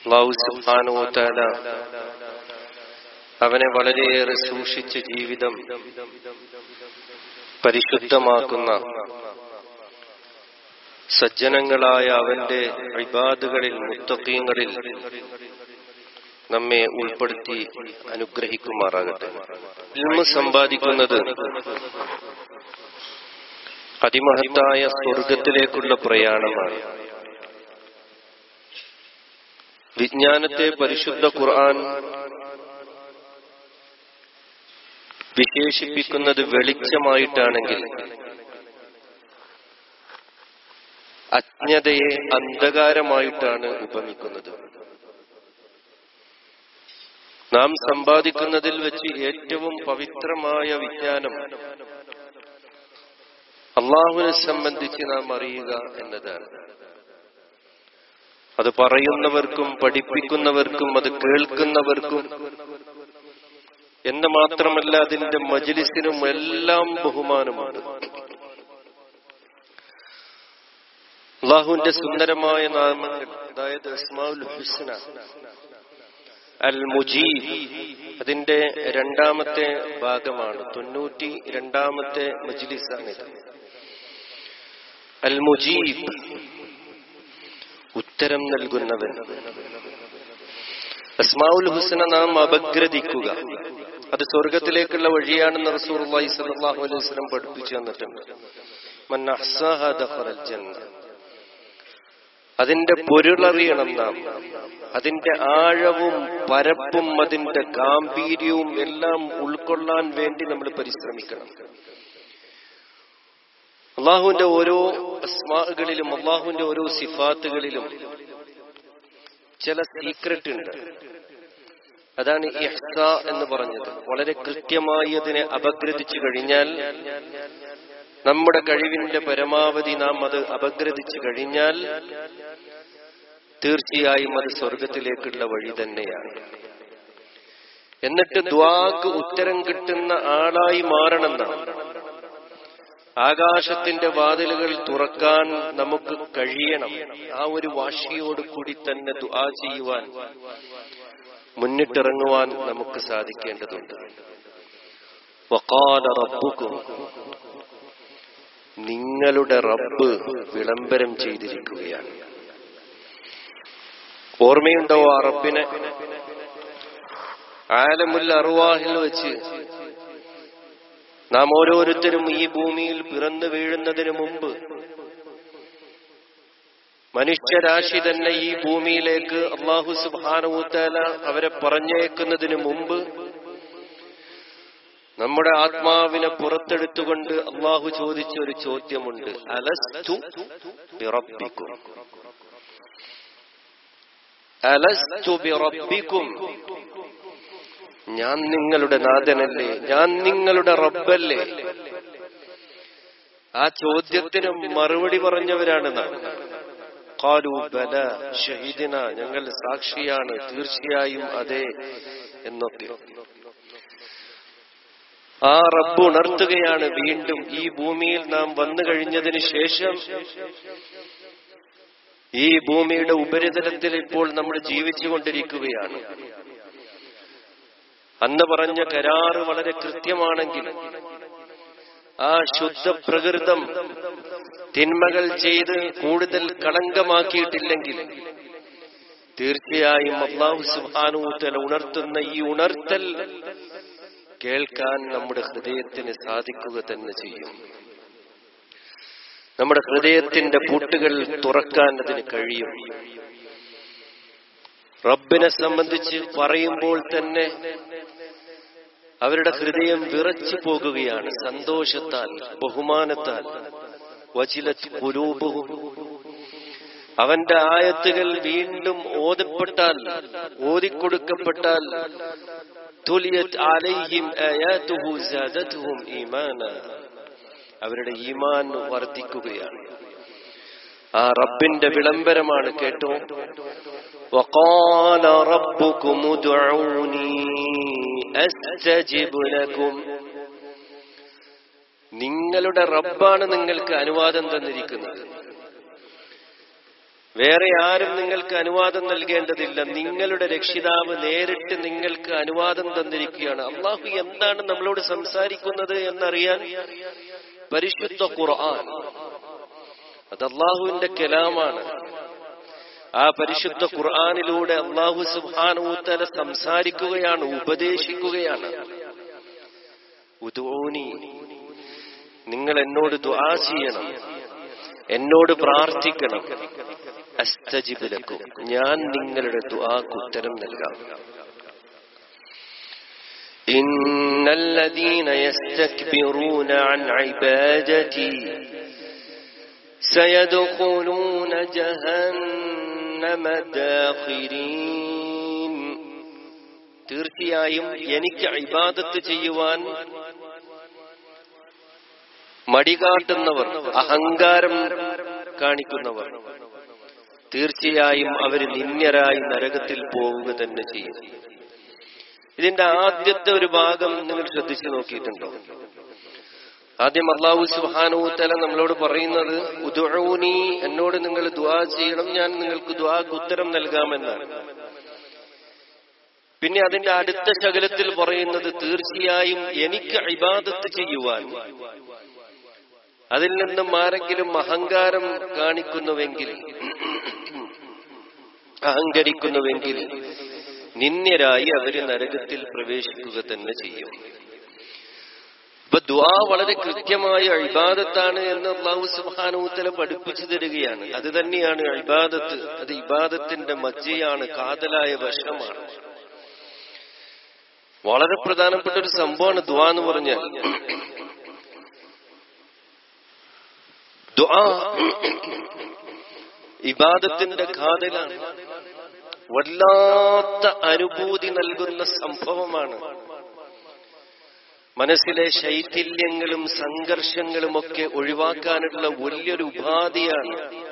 അള്ളാഹു സുബ്ഹാനഹുവതആല അവനെ വളരെയേറെ സൂക്ഷിച്ച ജീവിതം പരിശുദ്ധമാക്കുന്ന സജ്ജനങ്ങളായ അവന്റെ ഇബാദുകളിൽ മുത്തക്കീങ്ങളിൽ നമ്മെ ഉൾപ്പെടുത്തി അനുഗ്രഹിക്കുമാറാകട്ടെ ഇൽമ സമ്പാദിക്കുന്നത് അതിമഹത്തായ സ്വർഗത്തിലേക്കുള്ള പ്രയാണമാണ് വിജ്ഞാനത്തെ പരിശുദ്ധ ഖുർആൻ വിശേഷിപ്പിക്കുന്നത് വെളിച്ചമായിട്ടാണെങ്കിൽ അജ്ഞതയെ അന്ധകാരമായിട്ടാണ് ഉപമിക്കുന്നത് നാം സമ്പാദിക്കുന്നതിൽ വെച്ച് ഏറ്റവും പവിത്രമായ വിജ്ഞാനം അള്ളാഹുവിനെ സംബന്ധിച്ച് നാം അറിയുക എന്നതാണ് അത് പറയുന്നവർക്കും പഠിപ്പിക്കുന്നവർക്കും അത് കേൾക്കുന്നവർക്കും എന്ന് മാത്രമല്ല അതിന്റെ മജിലിസിനും എല്ലാം ബഹുമാനമുണ്ട് അള്ളാഹുവിന്റെ സുന്ദരമായ നാമങ്ങൾ അതായത് അസ്മാഉൽ ഹുസ്ന അൽ മുജീബ് അതിന്റെ രണ്ടാമത്തെ ഭാഗമാണ് തൊണ്ണൂറ്റി രണ്ടാമത്തെ മജ്ലിസാണിത് അൽ മുജീബ് ഉത്തരം നൽകുന്നവൻ അസ്മാഉൽ ഹുസ്ന നാം അപഗ്രഥിക്കുക അത് സ്വർഗത്തിലേക്കുള്ള വഴിയാണെന്ന് റസൂർ സല്ലല്ലാഹു അലൈഹി വസല്ലം പഠിപ്പിച്ചു തന്നിട്ടുണ്ട് മൻ അഹ്സാഹ ദഖലൽ ജന്ന അതിന്റെ പൊരുളറിയണം നാം അതിന്റെ ആഴവും പരപ്പും അതിന്റെ ഗാംഭീര്യവും എല്ലാം ഉൾക്കൊള്ളാൻ വേണ്ടി നമ്മൾ പരിശ്രമിക്കണം അള്ളാഹുവിന്റെ ഓരോ അസ്മാകളിലും അള്ളാഹുവിന്റെ ഓരോ സിഫാത്തുകളിലും ചില സീക്രട്ട് ഉണ്ട് അതാണ് ഇഹ്സ എന്ന് പറഞ്ഞത് വളരെ കൃത്യമായി അതിനെ അപഗ്രഥിച്ചു കഴിഞ്ഞാൽ നമ്മുടെ കഴിവിന്റെ പരമാവധി നാം അത് അപഗ്രഥിച്ചു കഴിഞ്ഞാൽ തീർച്ചയായും അത് സ്വർഗത്തിലേക്കുള്ള വഴി തന്നെയാണ് എന്നിട്ട് ദ്വാക്ക് ഉത്തരം കിട്ടുന്ന ആളായി മാറണം നാം ആകാശത്തിന്റെ വാതിലുകൾ തുറക്കാൻ നമുക്ക് കഴിയണം ആ ഒരു വാശിയോട് കൂടി തന്നെ ദുആ ചെയ്യുവാൻ മുന്നിട്ടിറങ്ങുവാൻ നമുക്ക് സാധിക്കേണ്ടതുണ്ട് വഖാല റബ്ബുക്കും നിങ്ങളുടെ റബ്ബ് വിളംബരം ചെയ്തിരിക്കുകയാണ് ഓർമ്മയുണ്ടോ ആ റബ്ബിനെ ആലമുൽ അറുവാഹിൽ വെച്ച് നാം ഓരോരുത്തരും ഈ ഭൂമിയിൽ പിറന്നു വീഴുന്നതിന് മുമ്പ് മനുഷ്യരാശി തന്നെ ഈ ഭൂമിയിലേക്ക് അള്ളാഹു സുബാനുത്തല അവരെ പറഞ്ഞേക്കുന്നതിന് മുമ്പ് നമ്മുടെ ആത്മാവിനെ പുറത്തെടുത്തുകൊണ്ട് അള്ളാഹു ചോദിച്ച ഒരു ചോദ്യമുണ്ട് അലസ്തു ബിറബ്ബിക്കും അലസ്തു ബിറബ്ബിക്കും ഞാൻ നിങ്ങളുടെ നാഥനല്ലേ ഞാൻ നിങ്ങളുടെ റബ്ബല്ലേ ആ ചോദ്യത്തിന് മറുപടി പറഞ്ഞവരാണ് നാം കാലു ബല ഷഹീദിന ഞങ്ങൾ സാക്ഷിയാണ് തീർച്ചയായും അതെ എന്നൊക്കെ ആ റബ്ബ് ഉണർത്തുകയാണ് വീണ്ടും ഈ ഭൂമിയിൽ നാം വന്നു കഴിഞ്ഞതിന് ശേഷം ഈ ഭൂമിയുടെ ഉപരിതലത്തിൽ ഇപ്പോൾ നമ്മൾ ജീവിച്ചുകൊണ്ടിരിക്കുകയാണ് അന്ന് പറഞ്ഞ കരാറ് വളരെ കൃത്യമാണെങ്കിൽ ആ ശുദ്ധ പ്രകൃതം തിന്മകൾ ചെയ്ത് കൂടുതൽ കളങ്കമാക്കിയിട്ടില്ലെങ്കിൽ തീർച്ചയായും അള്ളാഹു സുബാനൂത്തല ഉണർത്തുന്ന ഈ ഉണർത്തൽ കേൾക്കാൻ നമ്മുടെ ഹൃദയത്തിന് സാധിക്കുക തന്നെ ചെയ്യും നമ്മുടെ ഹൃദയത്തിന്റെ പൂട്ടുകൾ തുറക്കാൻ അതിന് കഴിയും റബ്ബിനെ സംബന്ധിച്ച് പറയുമ്പോൾ തന്നെ അവരുടെ ഹൃദയം വിറച്ചു പോകുകയാണ് സന്തോഷത്താൽ ബഹുമാനത്താൽ വചിലത്ത് കുലൂപവും അവന്റെ ആയത്തുകൾ വീണ്ടും ഓതപ്പെട്ടാൽ ഓതിക്കൊടുക്കപ്പെട്ടാൽ തുലിയത് അലൈഹിം ആയാതുഹു സാദതുഹും ഈമാന അവരുടെ ഈമാൻ വർദ്ധിക്കുകയാണ് ആ റബ്ബിന്റെ വിളംബരമാണ് കേട്ടോ وقال ربكم ادعوني أستجب لكم നിങ്ങളുടെ റബ്ബാണ് നിങ്ങൾക്ക് അനുവാദം തന്നിരിക്കുന്നത് വേറെ ആരും നിങ്ങൾക്ക് അനുവാദം നൽകേണ്ടതില്ല നിങ്ങളുടെ രക്ഷിതാവ് നേരിട്ട് നിങ്ങൾക്ക് അനുവാദം തന്നിരിക്കുകയാണ് അള്ളാഹു എന്താണ് നമ്മളോട് സംസാരിക്കുന്നത് എന്നറിയാൻ പരിശുദ്ധ ഖുർആൻ അത് അള്ളാഹുവിന്റെ കലാമാണ് ആ പരിശുദ്ധ ഖുർആാനിലൂടെ അള്ളാഹു സുബാനൂത്തല സംസാരിക്കുകയാണ് ഉപദേശിക്കുകയാണ് ഉദൂനി നിങ്ങൾ എന്നോട് ദുആ ചെയ്യണം എന്നോട് പ്രാർത്ഥിക്കണം അസ്തജിബിലക്കും ഞാൻ നിങ്ങളുടെ ദുആക്ക് ഉത്തരം നൽകാം إن الذين يستكبرون عن عبادتي سيدخلون جهنم داخرين തീർച്ചയായും എനിക്ക് ഇബാദത്ത് ചെയ്യുവാൻ മടികാട്ടുന്നവർ അഹങ്കാരം കാണിക്കുന്നവർ തീർച്ചയായും അവർ നിന്യരായി നരകത്തിൽ പോവുക തന്നെ ചെയ്യും ഇതിന്റെ ആദ്യത്തെ ഒരു ഭാഗം നിങ്ങൾ ശ്രദ്ധിച്ചു നോക്കിയിട്ടുണ്ടോ ആദ്യം അള്ളാഹു സുഹാനൂത്തല നമ്മളോട് പറയുന്നത് ഉദുഊനി എന്നോട് നിങ്ങൾ ദുആ ചെയ്യണം ഞാൻ നിങ്ങൾക്ക് ദുആക്ക് ഉത്തരം നൽകാമെന്നാണ് പിന്നെ അതിന്റെ അടുത്ത ശകലത്തിൽ പറയുന്നത് തീർച്ചയായും എനിക്ക് ഇബാദത്ത് ചെയ്യുവാൻ അതിൽ നിന്നും ആരെങ്കിലും അഹങ്കാരം കാണിക്കുന്നുവെങ്കിൽ അഹങ്കരിക്കുന്നുവെങ്കിൽ നിന്യരായി അവര് നരകത്തിൽ പ്രവേശിക്കുക തന്നെ ചെയ്യും ഇപ്പൊ ദ്വാ വളരെ കൃത്യമായ അഴിബാദത്താണ് എന്ന് അള്ളാഹു സുബാനൂത്തല പഠിപ്പിച്ചു തരികയാണ് അത് തന്നെയാണ് അഴിബാദത്ത് അത് ഇബാദത്തിന്റെ മജ്ജയാണ് കാതലായ വശമാണ് വളരെ പ്രധാനപ്പെട്ട ഒരു സംഭവമാണ് ദ്വാ എന്ന് പറഞ്ഞാൽ ദ്വാ ഇബാദത്തിന്റെ കാതലാണ് വല്ലാത്ത അനുഭൂതി നൽകുന്ന സംഭവമാണ് മനസ്സിലെ ശൈഥില്യങ്ങളും സംഘർഷങ്ങളും ഒക്കെ ഒഴിവാക്കാനുള്ള വലിയൊരു ഉപാധിയാണ്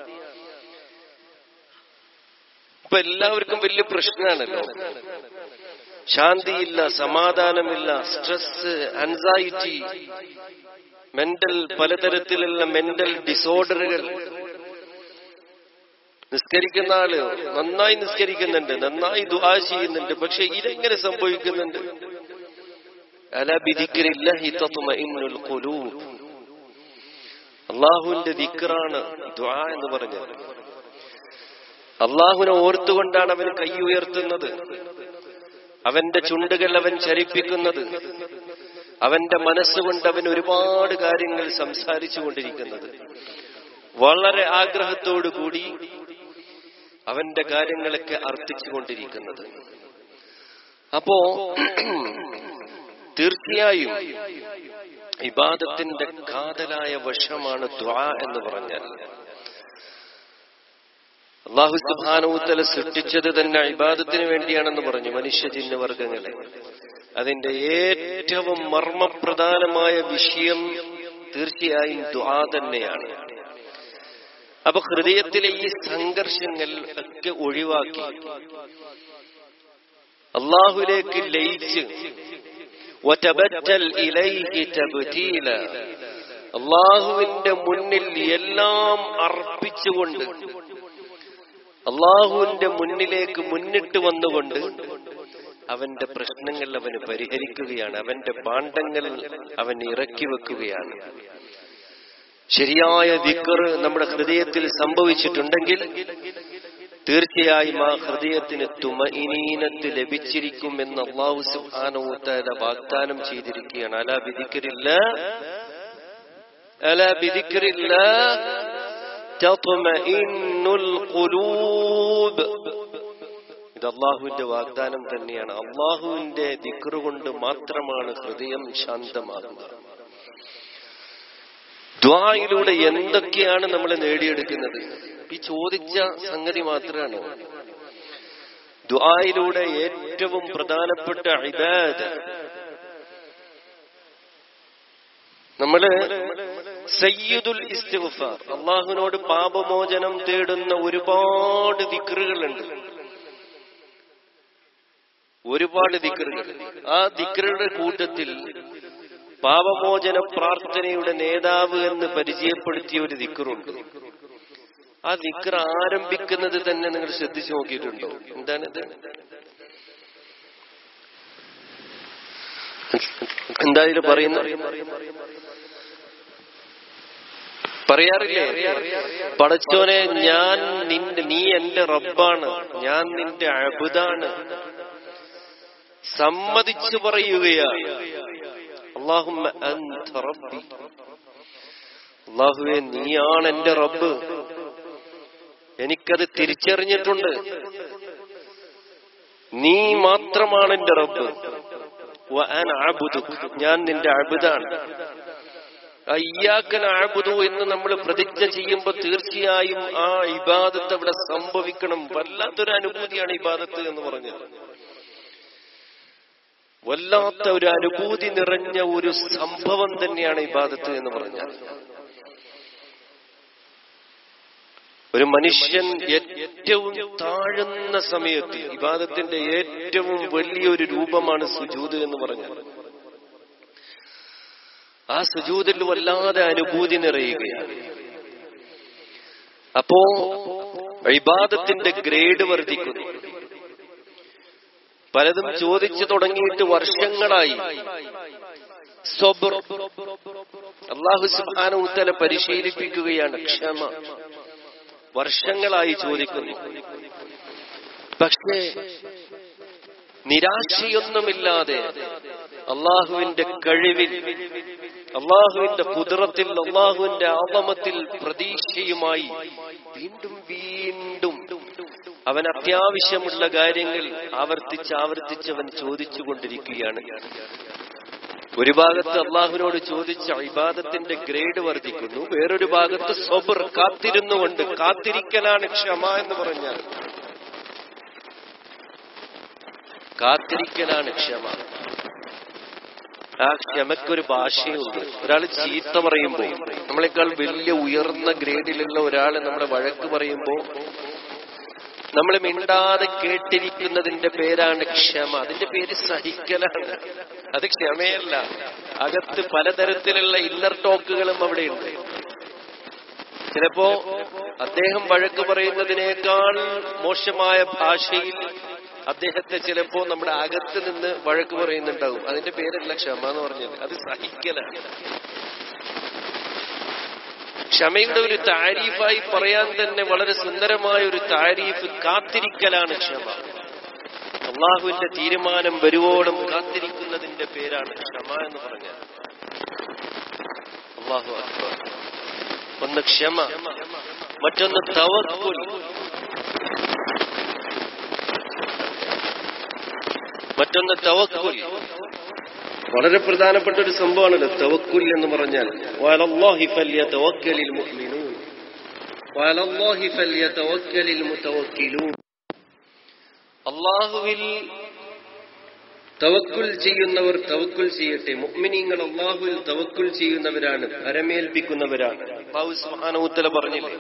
ഇപ്പൊ എല്ലാവർക്കും വലിയ പ്രശ്നമാണല്ലോ ശാന്തിയില്ല സമാധാനമില്ല സ്ട്രെസ് ആൻസൈറ്റി മെന്റൽ പലതരത്തിലുള്ള മെന്റൽ ഡിസോർഡറുകൾ നിസ്കരിക്കുന്ന ആള് നന്നായി നിസ്കരിക്കുന്നുണ്ട് നന്നായി ദുആ ചെയ്യുന്നുണ്ട് പക്ഷെ ഇതെങ്ങനെ സംഭവിക്കുന്നുണ്ട് അല ബിദിക്രില്ലാഹി തത്മഇന്നുൽ ഖുലൂബ് അള്ളാഹുവിന്റെ ദിക്റാണ് ദുആ എന്ന് പറഞ്ഞത് അള്ളാഹുവിനെ ഓർത്തുകൊണ്ടാണ് അവൻ കൈ ഉയർത്തുന്നത് അവന്റെ ചുണ്ടുകൾ അവൻ ചരിപ്പിക്കുന്നത് അവന്റെ മനസ്സുകൊണ്ട് അവൻ ഒരുപാട് കാര്യങ്ങൾ സംസാരിച്ചു കൊണ്ടിരിക്കുന്നത് വളരെ ആഗ്രഹത്തോടു കൂടി അവന്റെ കാര്യങ്ങളൊക്കെ അർത്ഥിച്ചുകൊണ്ടിരിക്കുന്നത് അപ്പോ തീർച്ചയായും ഇബാദത്തിന്റെ കാതലായ വശമാണ് ദ്വാ എന്ന് പറഞ്ഞാൽ അള്ളാഹു സുബാനൂത്തല സൃഷ്ടിച്ചത് തന്നെ ഇബാദത്തിന് വേണ്ടിയാണെന്ന് പറഞ്ഞു മനുഷ്യ ചിഹ്നവർഗങ്ങളെ അതിന്റെ ഏറ്റവും മർമ്മപ്രധാനമായ വിഷയം തീർച്ചയായും ദ്വാ തന്നെയാണ് അപ്പൊ ഹൃദയത്തിലെ ഈ സംഘർഷങ്ങൾ ഒക്കെ ഒഴിവാക്കി അള്ളാഹുലേക്ക് ലയിച്ച് അള്ളാഹുവിന്റെ മുന്നിൽ എല്ലാം അർപ്പിച്ചുകൊണ്ട് അള്ളാഹുവിന്റെ മുന്നിലേക്ക് മുന്നിട്ട് വന്നുകൊണ്ട് അവന്റെ പ്രശ്നങ്ങൾ അവന് പരിഹരിക്കുകയാണ് അവന്റെ പാണ്ഡങ്ങൾ അവൻ ഇറക്കി വെക്കുകയാണ് ശരിയായ ദിക്കർ നമ്മുടെ ഹൃദയത്തിൽ സംഭവിച്ചിട്ടുണ്ടെങ്കിൽ തീർച്ചയായും ആ ഹൃദയത്തിന് തുമഇനീനത്ത് ലഭിച്ചിരിക്കും എന്ന് അള്ളാഹു സുഹാനോത്തല വാഗ്ദാനം ചെയ്തിരിക്കുകയാണ് അല വിധിക്കരില്ല അല വിധിക്കരില്ല ഇത് അള്ളാഹുവിന്റെ വാഗ്ദാനം തന്നെയാണ് അള്ളാഹുവിന്റെ ദിക്റ് കൊണ്ട് മാത്രമാണ് ഹൃദയം ശാന്തമാകുന്നത് ദ്വായിലൂടെ എന്തൊക്കെയാണ് നമ്മൾ നേടിയെടുക്കുന്നത് ഈ ചോദിച്ച സംഗതി മാത്രമാണ് ദ്വായിലൂടെ ഏറ്റവും പ്രധാനപ്പെട്ട ഇബാദ് നമ്മള് സയ്യിദുൽ ഇസ്തിഗ്ഫാർ അള്ളാഹുവിനോട് പാപമോചനം തേടുന്ന ഒരുപാട് ദിക്റുകളുണ്ട് ഒരുപാട് ദിക്റുകൾ ആ ദിക്റുകളുടെ കൂട്ടത്തിൽ പാപമോചന പ്രാർത്ഥനയുടെ നേതാവ് എന്ന് പരിചയപ്പെടുത്തിയ ഒരു ദിക്റുണ്ട് ആ ദിക്ർ ആരംഭിക്കുന്നത് തന്നെ നിങ്ങൾ ശ്രദ്ധിച്ചു നോക്കിയിട്ടുണ്ടോ എന്താണിത് എന്താ ഇതിൽ പറയുന്നത് പറയാറില്ലേ പടച്ചോനെ ഞാൻ നിന്റെ നീ എന്റെ റബ്ബാണ് ഞാൻ നിന്റെ അബുദാണ് സമ്മതിച്ചു പറയുകയാണ് അള്ളാഹുമ്മ അൻത റബ്ബി അള്ളാഹുവെ നീയാണ് എന്റെ റബ്ബ് എനിക്കത് തിരിച്ചറിഞ്ഞിട്ടുണ്ട് നീ മാത്രമാണ് എന്റെ റബ്ബ് വഅന അബ്ദുക്. ഞാൻ നിന്റെ അബുദാണ് അയ്യാക്കൻ അബുദു എന്ന് നമ്മൾ പ്രതിജ്ഞ ചെയ്യുമ്പോൾ തീർച്ചയായും ആ ഇബാദത്ത് അവിടെ സംഭവിക്കണം വല്ലാത്തൊരു അനുഭൂതിയാണ് ഇബാദത്ത് എന്ന് പറഞ്ഞത് വല്ലാത്ത ഒരു അനുഭൂതി നിറഞ്ഞ ഒരു സംഭവം തന്നെയാണ് ഇബാദത്ത് എന്ന് പറഞ്ഞാൽ ഒരു മനുഷ്യൻ ഏറ്റവും താഴുന്ന സമയത്ത് ഇബാദത്തിന്റെ ഏറ്റവും വലിയൊരു രൂപമാണ് സുജൂത് എന്ന് പറഞ്ഞാൽ ആ സുജൂതിൽ വല്ലാതെ അനുഭൂതി നിറയുകയാണ് അപ്പോ ഇബാദത്തിന്റെ ഗ്രേഡ് വർദ്ധിക്കുന്നു പലതും ചോദിച്ചു തുടങ്ങിയിട്ട് വർഷങ്ങളായി സ്വബർ അള്ളാഹു സുബാനൂത്തല പരിശീലിപ്പിക്കുകയാണ് ക്ഷമ വർഷങ്ങളായി ചോദിക്കുന്നു പക്ഷേ നിരാശയൊന്നുമില്ലാതെ അള്ളാഹുവിന്റെ കഴിവിൽ അള്ളാഹുവിന്റെ കുതിരത്തിൽ അള്ളാഹുവിന്റെ ആവമത്തിൽ പ്രതീക്ഷയുമായി വീണ്ടും വീണ്ടും അവൻ അത്യാവശ്യമുള്ള കാര്യങ്ങൾ ആവർത്തിച്ച് ആവർത്തിച്ച് അവൻ ചോദിച്ചുകൊണ്ടിരിക്കുകയാണ് ഒരു ഭാഗത്ത് അള്ളാഹുവിനോട് ചോദിച്ച ഇബാദത്തിന്റെ ഗ്രേഡ് വർദ്ധിക്കുന്നു വേറൊരു ഭാഗത്ത് സ്വബർ കാത്തിരുന്നുകൊണ്ട് കാത്തിരിക്കലാണ് ക്ഷമ എന്ന് പറഞ്ഞാൽ കാത്തിരിക്കലാണ് ക്ഷമ ആ ക്ഷമയ്ക്കൊരു ഭാഷയുണ്ട് ഒരാൾ ചീത്ത പറയുമ്പോൾ നമ്മളെക്കാൾ വലിയ ഉയർന്ന ഗ്രേഡിലുള്ള ഒരാൾ നമ്മുടെ വഴക്ക് പറയുമ്പോൾ നമ്മൾ മിണ്ടാതെ കേട്ടിരിക്കുന്നതിന്റെ പേരാണ് ക്ഷമ അതിന്റെ പേര് സഹിക്കലാണ് അത് ക്ഷമയല്ല അകത്ത് പലതരത്തിലുള്ള ഇന്നർ ടോക്കുകളും അവിടെയുണ്ട് ചിലപ്പോ അദ്ദേഹം വഴക്ക് പറയുന്നതിനേക്കാൾ മോശമായ ഭാഷയിൽ അദ്ദേഹത്തെ ചിലപ്പോ നമ്മുടെ അകത്ത് നിന്ന് വഴക്ക് പറയുന്നുണ്ടാവും അതിന്റെ പേരല്ല ക്ഷമ എന്ന് പറഞ്ഞത് അത് സഹിക്കലാണ് ക്ഷമയുടെ ഒരു താരീഫായി പറയാൻ തന്നെ വളരെ സുന്ദരമായ ഒരു താരീഫ് കാത്തിരിക്കലാണ് ക്ഷമ അള്ളാഹുവിന്റെ തീരുമാനം വരുവോളം കാത്തിരിക്കുന്നതിന്റെ പേരാണ് ക്ഷമ എന്ന് പറഞ്ഞാൽ അള്ളാഹു അക്ബർ ഒന്ന് ക്ഷമ മറ്റൊന്ന് തവക്കുൽ മറ്റൊന്ന് തവക്കുൽ വളരെ പ്രധാനപ്പെട്ട ഒരു സംഭവമാണല്ലോ തവക്കുൽ എന്ന് പറഞ്ഞാൽ വലല്ലാഹി ഫല്യതവക്കലിൽ മുഅ്മിനൂൻ വലല്ലാഹി ഫല്യതവക്കലിൽ മുതവക്കിലൂൻ അള്ളാഹുവിൽ തവക്കുൽ ചെയ്യുന്നവർ തവക്കുൽ ചെയ്യട്ടെ മുഅ്മിനീങ്ങൾ അള്ളാഹുവിൽ തവക്കുൽ ചെയ്യുന്നവരാണ് ഭരമേൽപ്പിക്കുന്നവരാണ് അള്ളാഹു സുബ്ഹാനഹു പറഞ്ഞില്ലേ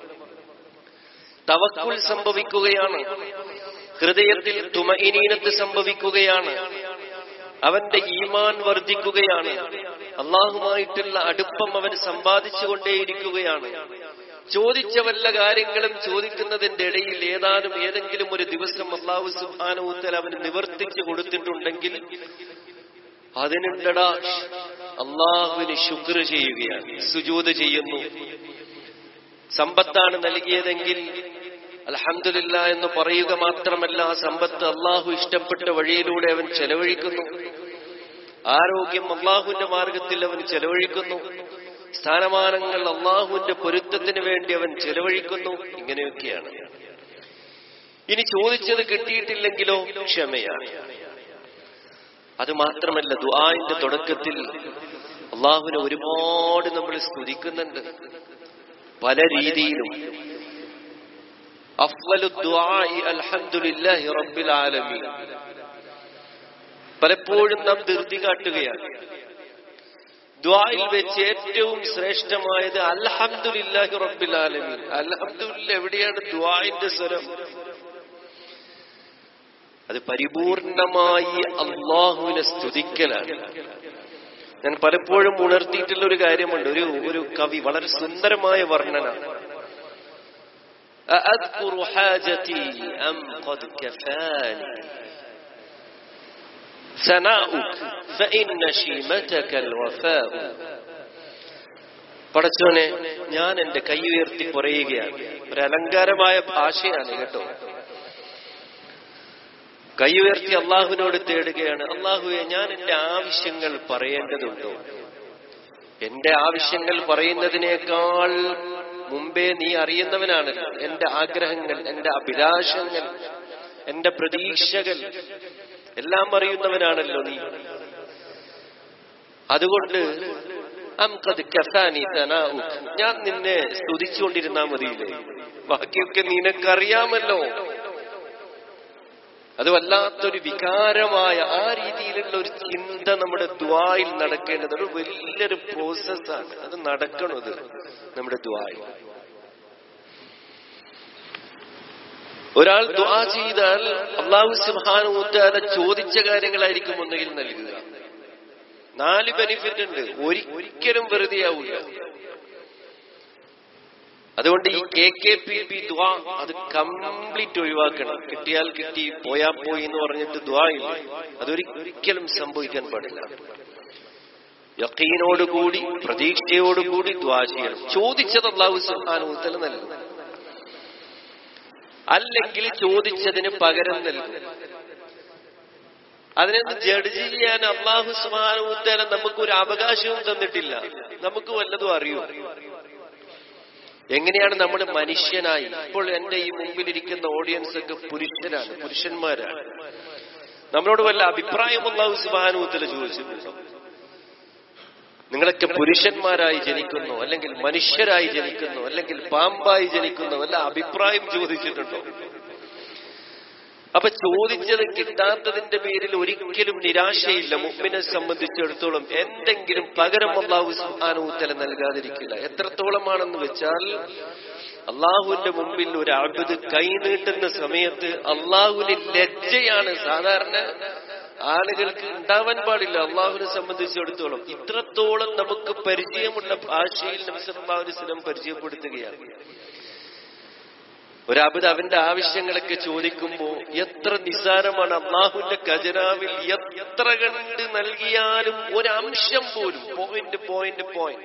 തവക്കുൽ സംഭവിക്കുകയാണ് ഹൃദയത്തിൽ തുമഇനീനത്ത് സംഭവിക്കുകയാണ് അവന്റെ ഈമാൻ വർദ്ധിക്കുകയാണ് അള്ളാഹുമായിട്ടുള്ള അടുപ്പം അവൻ സമ്പാദിച്ചുകൊണ്ടേയിരിക്കുകയാണ് ചോദിച്ച വല്ല കാര്യങ്ങളും ചോദിക്കുന്നതിന്റെ ഇടയിൽ ഏതാനും ഏതെങ്കിലും ഒരു ദിവസം അള്ളാഹു സുബാനൂത്തൽ അവന് നിവർത്തിച്ചു കൊടുത്തിട്ടുണ്ടെങ്കിൽ അതിനുണ്ടടാ അള്ളാഹുവിന് ശുക്ർ ചെയ്യുകയാണ് സുജൂത് ചെയ്യുന്നു സമ്പത്താണ് നൽകിയതെങ്കിൽ അലഹമില്ല എന്ന് പറയുക മാത്രമല്ല ആ സമ്പത്ത് അള്ളാഹു ഇഷ്ടപ്പെട്ട വഴിയിലൂടെ അവൻ ചെലവഴിക്കുന്നു ആരോഗ്യം അള്ളാഹുവിന്റെ മാർഗത്തിൽ അവൻ ചെലവഴിക്കുന്നു സ്ഥാനമാനങ്ങൾ അള്ളാഹുവിന്റെ പൊരുത്തത്തിന് വേണ്ടി അവൻ ചെലവഴിക്കുന്നു ഇങ്ങനെയൊക്കെയാണ് ഇനി ചോദിച്ചത് കിട്ടിയിട്ടില്ലെങ്കിലോ ക്ഷമയാണ് അത് മാത്രമല്ല ദുആന്റെ തുടക്കത്തിൽ അള്ളാഹുവിനെ ഒരുപാട് നമ്മൾ സ്തുതിക്കുന്നുണ്ട് പല രീതിയിലും അഫ്വലു ദുആഇ അൽഹംദുലില്ലാഹി റബ്ബിൽ ആലമീൻ പലപ്പോഴും നാം ധൃതി കാട്ടുകയാണ് ദ്വായിൽ വെച്ച് ഏറ്റവും ശ്രേഷ്ഠമായത് അൽഹംദുലില്ലാഹി റബ്ബിൽ ആലമീൻ അൽഹംദുലില്ല എവിടെയാണ് ദ്വായിന്റെ സ്വരം അത് പരിപൂർണമായി അള്ളാഹുവിനെ സ്തുതിക്കലാണ് ഞാൻ പലപ്പോഴും ഉണർത്തിയിട്ടുള്ള ഒരു കാര്യമുണ്ട് ഒരു ഒരു കവി വളരെ സുന്ദരമായ വർണ്ണന أأذكر حاجتي أم قد كفاني ثناؤك فإن شيمتك الوفاء പടച്ചോനെ ഞാൻ എന്റെ കൈ ഉയർത്തി പറയുകയാണ് ഒരു അലങ്കാരമായ ഭാഷയാണ് കേട്ടോ കൈ ഉയർത്തി അള്ളാഹുവിനോട് തേടുകയാണ് അള്ളാഹുവെ ഞാൻ എന്റെ ആവശ്യങ്ങൾ പറയേണ്ടതുണ്ടോ എന്റെ ആവശ്യങ്ങൾ പറയുന്നതിനേക്കാൾ മുമ്പേ നീ അറിയുന്നവനാണല്ലോ എന്റെ ആഗ്രഹങ്ങൾ എന്റെ അഭിലാഷങ്ങൾ എന്റെ പ്രതീക്ഷകൾ എല്ലാം അറിയുന്നവനാണല്ലോ നീ അതുകൊണ്ട് അംകത് കസാനി തനാഉക്. ഞാൻ നിന്നെ സ്തുതിച്ചുകൊണ്ടിരുന്നാ മതിയില്ലേ ബാക്കിയൊക്കെ നിനക്കറിയാമല്ലോ അത് വല്ലാത്തൊരു വികാരമായ ആ രീതിയിലുള്ള ഒരു ചിന്ത നമ്മുടെ ദ്വായിൽ നടക്കേണ്ടത് ഒരു വലിയൊരു പ്രോസസ്സാണ് അത് നടക്കണത് നമ്മുടെ ദ്വായിൽ ഒരാൾ ദ്വാ ചെയ്താൽ അള്ളാഹു സുബാനുത്താല ചോദിച്ച കാര്യങ്ങളായിരിക്കും ഒന്നുകിൽ നൽകുക നാല് ബെനിഫിറ്റ് ഉണ്ട് ഒരി- ഒരിക്കലും വെറുതെ ആവില്ല അതുകൊണ്ട് ഈ കെ കെ പി പി ദ്വാ അത് കംപ്ലീറ്റ് ഒഴിവാക്കണം കിട്ടിയാൽ കിട്ടി പോയാ പോയി എന്ന് പറഞ്ഞിട്ട് ദ്വാ ഇല്ല അതൊരിക്കലും സംഭവിക്കാൻ പാടില്ല യക്കീനോടുകൂടി പ്രതീക്ഷയോടുകൂടി ദ്വാ ചെയ്യണം ചോദിച്ചത് അള്ളാഹു സുഹാനുത്തല നൽകും അല്ലെങ്കിൽ ചോദിച്ചതിന് പകരം നൽകും അതിനൊന്ന് ജഡ്ജ് ചെയ്യാൻ അള്ളാഹു സുഹാനുത്തല നമുക്കൊരു അവകാശവും തന്നിട്ടില്ല നമുക്ക് വല്ലതും അറിയൂ എങ്ങനെയാണ് നമ്മൾ മനുഷ്യനായി ഇപ്പോൾ എന്റെ ഈ മുമ്പിലിരിക്കുന്ന ഓഡിയൻസ് ഒക്കെ പുരുഷനാണ് പുരുഷന്മാരാണ് നമ്മളോട് വല്ല അഭിപ്രായം അള്ളാഹു സുബാനുത്തല ചോദിച്ചിട്ടുണ്ടോ നിങ്ങളൊക്കെ പുരുഷന്മാരായി ജനിക്കുന്നു അല്ലെങ്കിൽ മനുഷ്യരായി ജനിക്കുന്നു അല്ലെങ്കിൽ പാമ്പായി ജനിക്കുന്നു വല്ല അഭിപ്രായം ചോദിച്ചിട്ടുണ്ടോ അപ്പൊ ചോദിച്ചത് കിട്ടാത്തതിന്റെ പേരിൽ ഒരിക്കലും നിരാശയില്ല മുമ്പിനെ സംബന്ധിച്ചിടത്തോളം എന്തെങ്കിലും പകരം അള്ളാഹു സുഹാനൂത്തല നൽകാതിരിക്കില്ല എത്രത്തോളമാണെന്ന് വെച്ചാൽ അള്ളാഹുവിന്റെ മുമ്പിൽ ഒരു അഴുത് കൈനീട്ടുന്ന സമയത്ത് അള്ളാഹുവിന് ലജ്ജയാണ് സാധാരണ ആളുകൾക്ക് ഉണ്ടാവാൻ പാടില്ല അള്ളാഹുവിനെ സംബന്ധിച്ചിടത്തോളം ഇത്രത്തോളം നമുക്ക് പരിചയമുള്ള ഭാഷയിൽ നബിസ്വല്ലാസ്ലം പരിചയപ്പെടുത്തുകയാണ് ഒരബിത് അവന്റെ ആവശ്യങ്ങളൊക്കെ ചോദിക്കുമ്പോ എത്ര നിസ്സാരമാണ് അള്ളാഹുവിന്റെ ഖജനാവിൽ എത്ര കണ്ട് നൽകിയാലും ഒരംശം പോലും പോയിന്റ് പോയിന്റ് പോയിന്റ്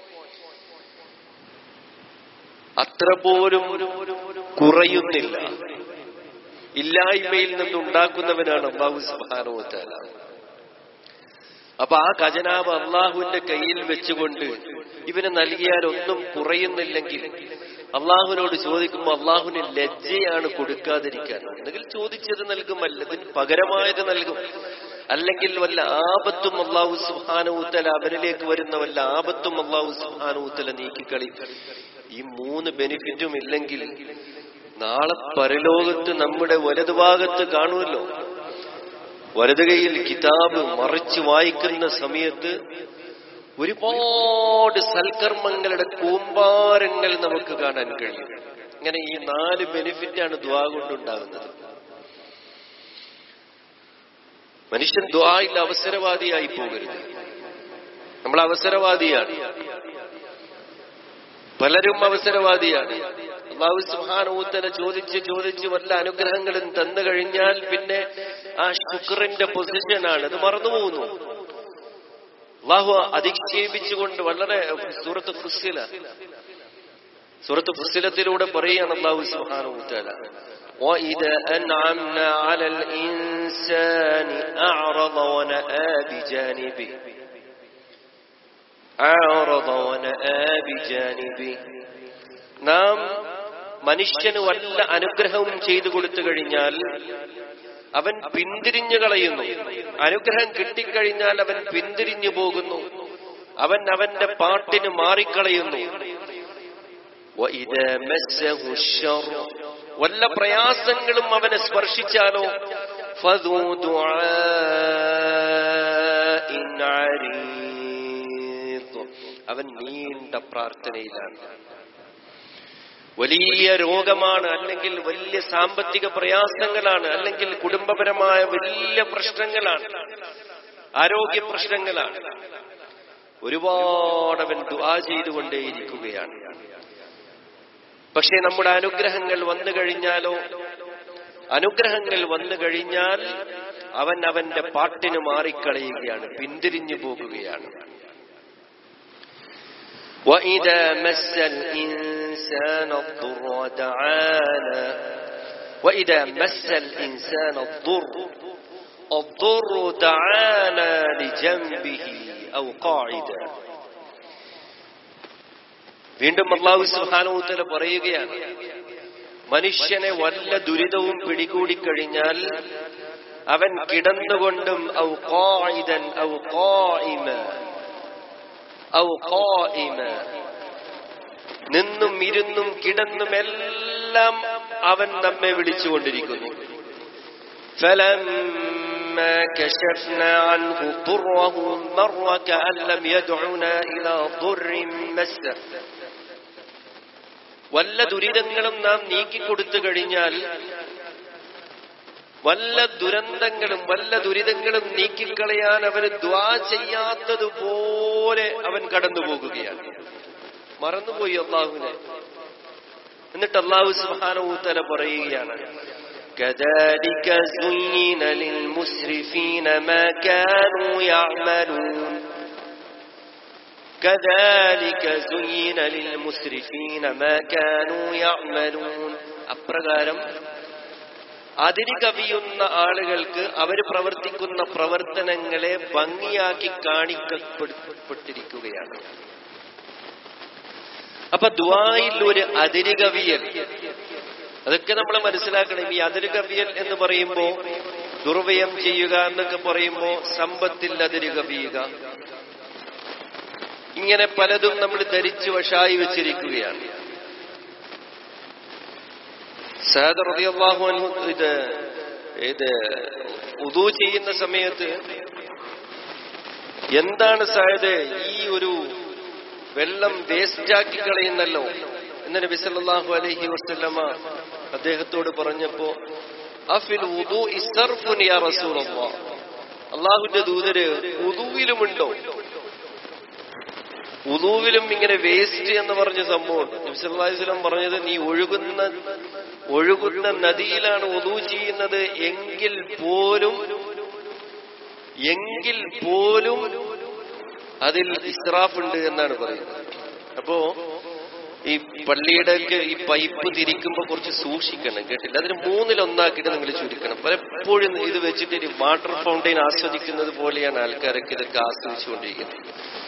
അത്ര പോലും കുറയുന്നില്ല ഇല്ലായ്മയിൽ നിന്നുണ്ടാക്കുന്നവനാണ് അള്ളാഹു സുബാനോത്താല അപ്പൊ ആ ഖജനാവ് അള്ളാഹുവിന്റെ കയ്യിൽ വെച്ചുകൊണ്ട് ഇവന് നൽകിയാൽ ഒന്നും കുറയുന്നില്ലെങ്കിൽ അള്ളാഹുവിനോട് ചോദിക്കുമ്പോൾ അള്ളാഹുവിന് ലജ്ജയാണ് കൊടുക്കാതിരിക്കാൻ ഒന്നുകിൽ ചോദിച്ചത് നൽകും അല്ലതിന് പകരമായത് നൽകും അല്ലെങ്കിൽ വല്ല ആപത്തും അള്ളാഹു സുഹാനൂത്തല അവരിലേക്ക് വരുന്ന വല്ല ആപത്തും അള്ളാഹു സുഹാനൂത്തല നീക്കിക്കളി ഈ മൂന്ന് ബെനിഫിറ്റും ഇല്ലെങ്കിൽ നാളെ പരലോകത്ത് നമ്മുടെ വലതുഭാഗത്ത് കാണുമല്ലോ വലതുകയിൽ കിതാബ് മറിച്ച് വായിക്കുന്ന സമയത്ത് ഒരുപാട് സൽക്കർമ്മങ്ങളുടെ കൂമ്പാരങ്ങൾ നമുക്ക് കാണാൻ കഴിയും ഇങ്ങനെ ഈ നാല് ബെനിഫിറ്റാണ് ദ്വാ കൊണ്ടുണ്ടാകുന്നത് മനുഷ്യൻ ദ്വായിൽ അവസരവാദിയായി പോകരുത് നമ്മൾ അവസരവാദിയാണ് പലരും അവസരവാദിയാണ് അള്ളാഹു സുഹാനൂത്തല ചോദിച്ച് ചോദിച്ച് വല്ല അനുഗ്രഹങ്ങളും തന്നു കഴിഞ്ഞാൽ പിന്നെ ആ ശുക്രന്റെ പൊസിഷനാണ് അത് മറന്നുപോകുന്നു അള്ളാഹു അധിക്ഷേപിച്ചുകൊണ്ട് വളരെ സൂറത്ത് ഫുസില സൂറത്ത് ഫുസിലത്തിലൂടെ പറയുകയാണ് അള്ളാഹു സുഹാനൂത്തല وإذا أنعمنا على الإنسان أعرض ونأى بجانبه أعرض ونأى بجانبه നാം മനുഷ്യന് വല്ല അനുഗ്രഹവും ചെയ്തു കൊടുത്തു കഴിഞ്ഞാൽ അവൻ പിന്തിരിഞ്ഞു കളയുന്നു അനുഗ്രഹം കിട്ടിക്കഴിഞ്ഞാൽ അവൻ പിന്തിരിഞ്ഞു പോകുന്നു അവൻ അവന്റെ പാട്ടിന് മാറിക്കളയുന്നു وإذا مسه الشر വല്ല പ്രയാസങ്ങളും അവനെ സ്പർശിച്ചാലോ فذو دعاء عريض അവൻ നീണ്ട പ്രാർത്ഥനയിലാണ് വലിയ രോഗമാണ് അല്ലെങ്കിൽ വലിയ സാമ്പത്തിക പ്രയാസങ്ങളാണ് അല്ലെങ്കിൽ കുടുംബപരമായ വലിയ പ്രശ്നങ്ങളാണ് ആരോഗ്യ പ്രശ്നങ്ങളാണ് ഒരുപാട് അവൻ ദുആ ചെയ്തുകൊണ്ടേയിരിക്കുകയാണ് പക്ഷേ നമ്മുടെ അനുഗ്രഹങ്ങൾ വന്നു കഴിഞ്ഞാലോ അനുഗ്രഹങ്ങൾ വന്നു കഴിഞ്ഞാൽ അവൻ അവന്റെ പാട്ടിന് മാറിക്കളയുകയാണ് പിന്തിരിഞ്ഞു പോകുകയാണ് وإذا مس الإنسان الضر دعانا وإذا مس الإنسان الضر الضر دعانا لجنبه أو قاعدا വീണ്ടും അള്ളാഹു സുഹാനൂത്തല പറയുകയാണ് മനുഷ്യനെ വല്ല ദുരിതവും പിടികൂടിക്കഴിഞ്ഞാൽ അവൻ കിടന്നുകൊണ്ടും ഔ ഖായിദൻ ഔ ഖായിമ ഔ ഖായിമ നിന്നും ഇരുന്നും കിടന്നും എല്ലാം അവൻ നമ്മെ വിളിച്ചുകൊണ്ടിരിക്കുന്നു فلما كشفنا عنه ضره مر كأن لم يدعنا إلى ضر مسه വല്ല ദുരിതങ്ങളും നാം നീക്കിക്കൊടുത്തു കഴിഞ്ഞാൽ വല്ല ദുരന്തങ്ങളും വല്ല ദുരിതങ്ങളും നീക്കിക്കളയാൻ അവന് ദ്വാ ചെയ്യാത്തതുപോലെ അവൻ കടന്നുപോകുകയാണ് മറന്നുപോയി അള്ളാഹുവിനെ എന്നിട്ട് അള്ളാഹു സുഹാനൂത്തല പറയുകയാണ് كذلك زين للمسرفين ما كانوا يعملون كذلك زين للمسرفين ما كانوا يعملون അപ്രകാരം അതിരി കവിയുന്ന ആളുകൾക്ക് അവർ പ്രവർത്തിക്കുന്ന പ്രവർത്തനങ്ങളെ ഭംഗിയാക്കി കാണിക്കപ്പെട്ടിരിക്കുകയാണ് അപ്പൊ ദുവായിൽ ഒരു അതിരി കവിയൽ അതൊക്കെ നമ്മൾ മനസ്സിലാക്കണം ഈ അതിര് കവിയൽ എന്ന് പറയുമ്പോ ദുർവ്യയം ചെയ്യുക എന്നൊക്കെ പറയുമ്പോ സമ്പത്തിൽ അതിര് കവിയുക ഇങ്ങനെ പലതും നമ്മൾ ധരിച്ചു വശായി വെച്ചിരിക്കുകയാണ് സഹദ് റളിയല്ലാഹു അൻഹു ഇത് ഇത് ഉദു ചെയ്യുന്ന സമയത്ത് എന്താണ് സായത് ഈ ഒരു വെള്ളം വേസ്റ്റാക്കി കളയുന്നല്ലോ എന്ന് നബി സല്ലല്ലാഹു അലൈഹി വസല്ലമ അദ്ദേഹത്തോട് പറഞ്ഞപ്പോ അഫിൽ ഉദു ഇസ്തർഫുൻ യാ റസൂലല്ലാഹ് അള്ളാഹുവിന്റെ ദൂതര് ഉദുവിലുമുണ്ടോ ഉദുവിലും ഇങ്ങനെ വേസ്റ്റ് എന്ന് പറഞ്ഞ സംഭവം നബ്സല്ലാസ്ലം പറഞ്ഞത് നീ ഒഴുകുന്ന ഒഴുകുന്ന നദിയിലാണ് ഉദു ചെയ്യുന്നത് എങ്കിൽ പോലും എങ്കിൽ പോലും അതിൽ ഇസ്രാഫ് ഉണ്ട് എന്നാണ് പറയുന്നത് അപ്പോ ഈ പള്ളിയുടെ ഒക്കെ ഈ പൈപ്പ് തിരിക്കുമ്പോൾ കുറച്ച് സൂക്ഷിക്കണം കേട്ടില്ല അതിന് മൂന്നിലൊന്നാക്കിയിട്ട് നിങ്ങൾ ചുരുക്കണം പലപ്പോഴും ഇത് വെച്ചിട്ട് ഒരു വാട്ടർ ഫൗണ്ടെയിൻ ആസ്വദിക്കുന്നത് പോലെയാണ് ആൾക്കാരൊക്കെ ഇതൊക്കെ ആസ്വദിച്ചുകൊണ്ടിരിക്കുന്നത്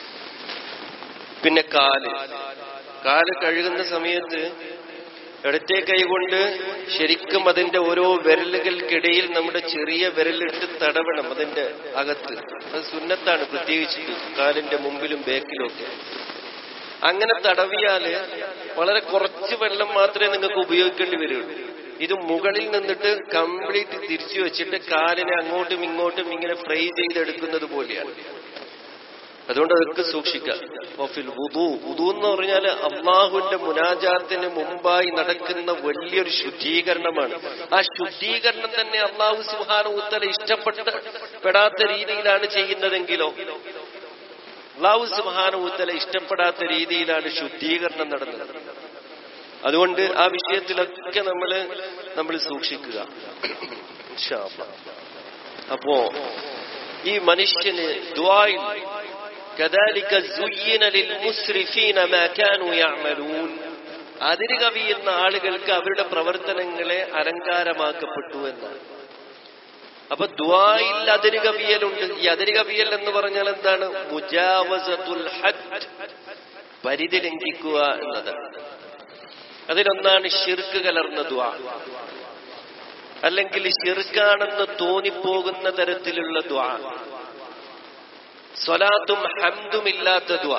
പിന്നെ കാല് കാല് കഴുകുന്ന സമയത്ത് ഇടത്തെ കൈകൊണ്ട് ശരിക്കും അതിന്റെ ഓരോ വിരലുകൾക്കിടയിൽ നമ്മുടെ ചെറിയ വിരലിട്ട് തടവണം അതിന്റെ അകത്ത് അത് സുന്നത്താണ് പ്രത്യേകിച്ചിട്ട് കാലിന്റെ മുമ്പിലും ബാക്കിലും ഒക്കെ അങ്ങനെ തടവിയാല് വളരെ കുറച്ച് വെള്ളം മാത്രമേ നിങ്ങൾക്ക് ഉപയോഗിക്കേണ്ടി വരുള്ളൂ ഇത് മുകളിൽ നിന്നിട്ട് കംപ്ലീറ്റ് തിരിച്ചു വെച്ചിട്ട് കാലിനെ അങ്ങോട്ടും ഇങ്ങോട്ടും ഇങ്ങനെ ഫ്രൈ ചെയ്തെടുക്കുന്നത് പോലെയാണ് അതുകൊണ്ട് അതൊക്കെ സൂക്ഷിക്കാം വഫിൽ വുദു വുദു എന്ന് പറഞ്ഞാൽ അള്ളാഹുവിന്റെ മുനാജാത്തിന് മുമ്പായി നടക്കുന്ന വലിയൊരു ശുദ്ധീകരണമാണ് ആ ശുദ്ധീകരണം തന്നെ അള്ളാഹു സുഹാന ഉത്തര ഇഷ്ടപ്പെട്ട പെടാത്ത രീതിയിലാണ് ചെയ്യുന്നതെങ്കിലോ അള്ളാഹു സുഹാന ഉത്തല ഇഷ്ടപ്പെടാത്ത രീതിയിലാണ് ശുദ്ധീകരണം നടന്നത് അതുകൊണ്ട് ആ വിഷയത്തിലൊക്കെ നമ്മൾ നമ്മൾ സൂക്ഷിക്കുക ഇൻഷാ അല്ലാ. അപ്പോ ഈ മനുഷ്യന് ദ്വായിൽ كذلك زين للمسرفين ما كانوا يعملون അതിര് കവിയുന്ന ആളുകൾക്ക് അവരുടെ പ്രവർത്തനങ്ങളെ അലങ്കാരമാക്കപ്പെട്ടു എന്നാണ് അപ്പൊ ദ്വായിൽ അതിര് കവിയലുണ്ട് ഈ അതിര് കവിയൽ എന്ന് പറഞ്ഞാൽ എന്താണ് മുജാവസത്തുൽ ഹജ്ജ് പരിധി ലംഘിക്കുക എന്നതാണ് അതിലൊന്നാണ് ഷിർക്ക് കലർന്ന ദ്വാ അല്ലെങ്കിൽ ഷിർക്കാണെന്ന് തോന്നിപ്പോകുന്ന തരത്തിലുള്ള ദ്വാ സ്വലാത്തും ഹംദും ഇല്ലാത്ത ദ്വാ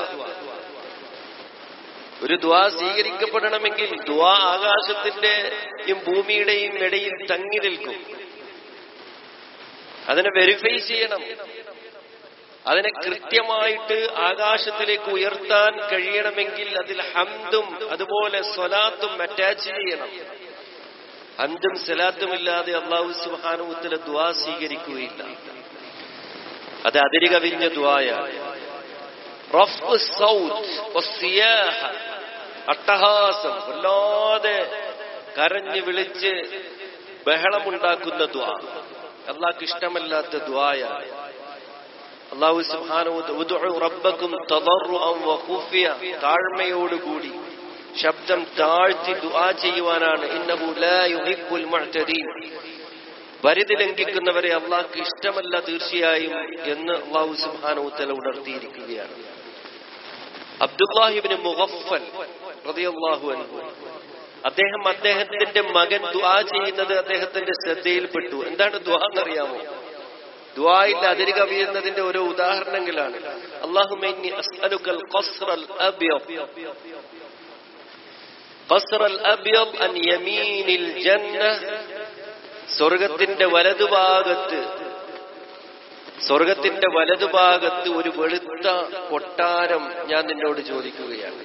ഒരു ദ്വാ സ്വീകരിക്കപ്പെടണമെങ്കിൽ ദ്വാ ആകാശത്തിന്റെയും ഭൂമിയുടെയും ഇടയിൽ തങ്ങി നിൽക്കും അതിനെ വെരിഫൈ ചെയ്യണം അതിനെ കൃത്യമായിട്ട് ആകാശത്തിലേക്ക് ഉയർത്താൻ കഴിയണമെങ്കിൽ അതിൽ ഹംദും അതുപോലെ സ്വലാത്തും അറ്റാച്ച് ചെയ്യണം ഹംദും സലാത്തും ഇല്ലാതെ അള്ളാഹു സുബാനുത്തിലെ ദ്വാ സ്വീകരിക്കുകയില്ല അത് അതിരി കവിഞ്ഞ ദ്വായ അട്ടഹാസം വല്ലാതെ കരഞ്ഞു വിളിച്ച് ബഹളമുണ്ടാക്കുന്ന ദ്വാ അള്ളാഹ്ക്ക് ഇഷ്ടമല്ലാത്ത ദ്വായാണ് അള്ളാഹു സുബ്ഹാനഹു റബ്ബക്കും തദറുഅൻ വഖുഫിയ താഴ്മയോടുകൂടി ശബ്ദം താഴ്ത്തി ദുആ ചെയ്യുവാനാണ് ഇന്നഹു ലാ യുഹിബ്ബുൽ മുഅ്തദീൻ പരിധി ലംഘിക്കുന്നവരെ അള്ളാഹ്ക്ക് ഇഷ്ടമല്ല തീർച്ചയായും എന്ന് അള്ളാഹു സുബ്ഹാനഹു തആല ഉണർത്തിയിരിക്കുകയാണ് അബ്ദുല്ലാഹിബ്നു മുഗഫൽ റളിയല്ലാഹു അൻഹു അദ്ദേഹം അദ്ദേഹത്തിന്റെ മകൻ ദുആ ചെയ്യുന്നത് അദ്ദേഹത്തിന്റെ ശ്രദ്ധയിൽപ്പെട്ടു എന്താണ് ദുആ എന്നറിയാമോ ദുആയിൽ അതിര് കവിയുന്നതിന്റെ ഓരോ ഉദാഹരണങ്ങളാണ് അല്ലാഹുമ്മ അസ്അലുക്കൽ ഖസ്റൽ അബ്യദ് ഖസ്റൽ അബ്യദ് അൻ യമീനിൽ ജന്ന സ്വർഗത്തിന്റെ വലതുഭാഗത്ത് സ്വർഗത്തിന്റെ വലതുഭാഗത്ത് ഒരു വെളുത്ത കൊട്ടാരം ഞാൻ നിന്നോട് ചോദിക്കുകയാണ്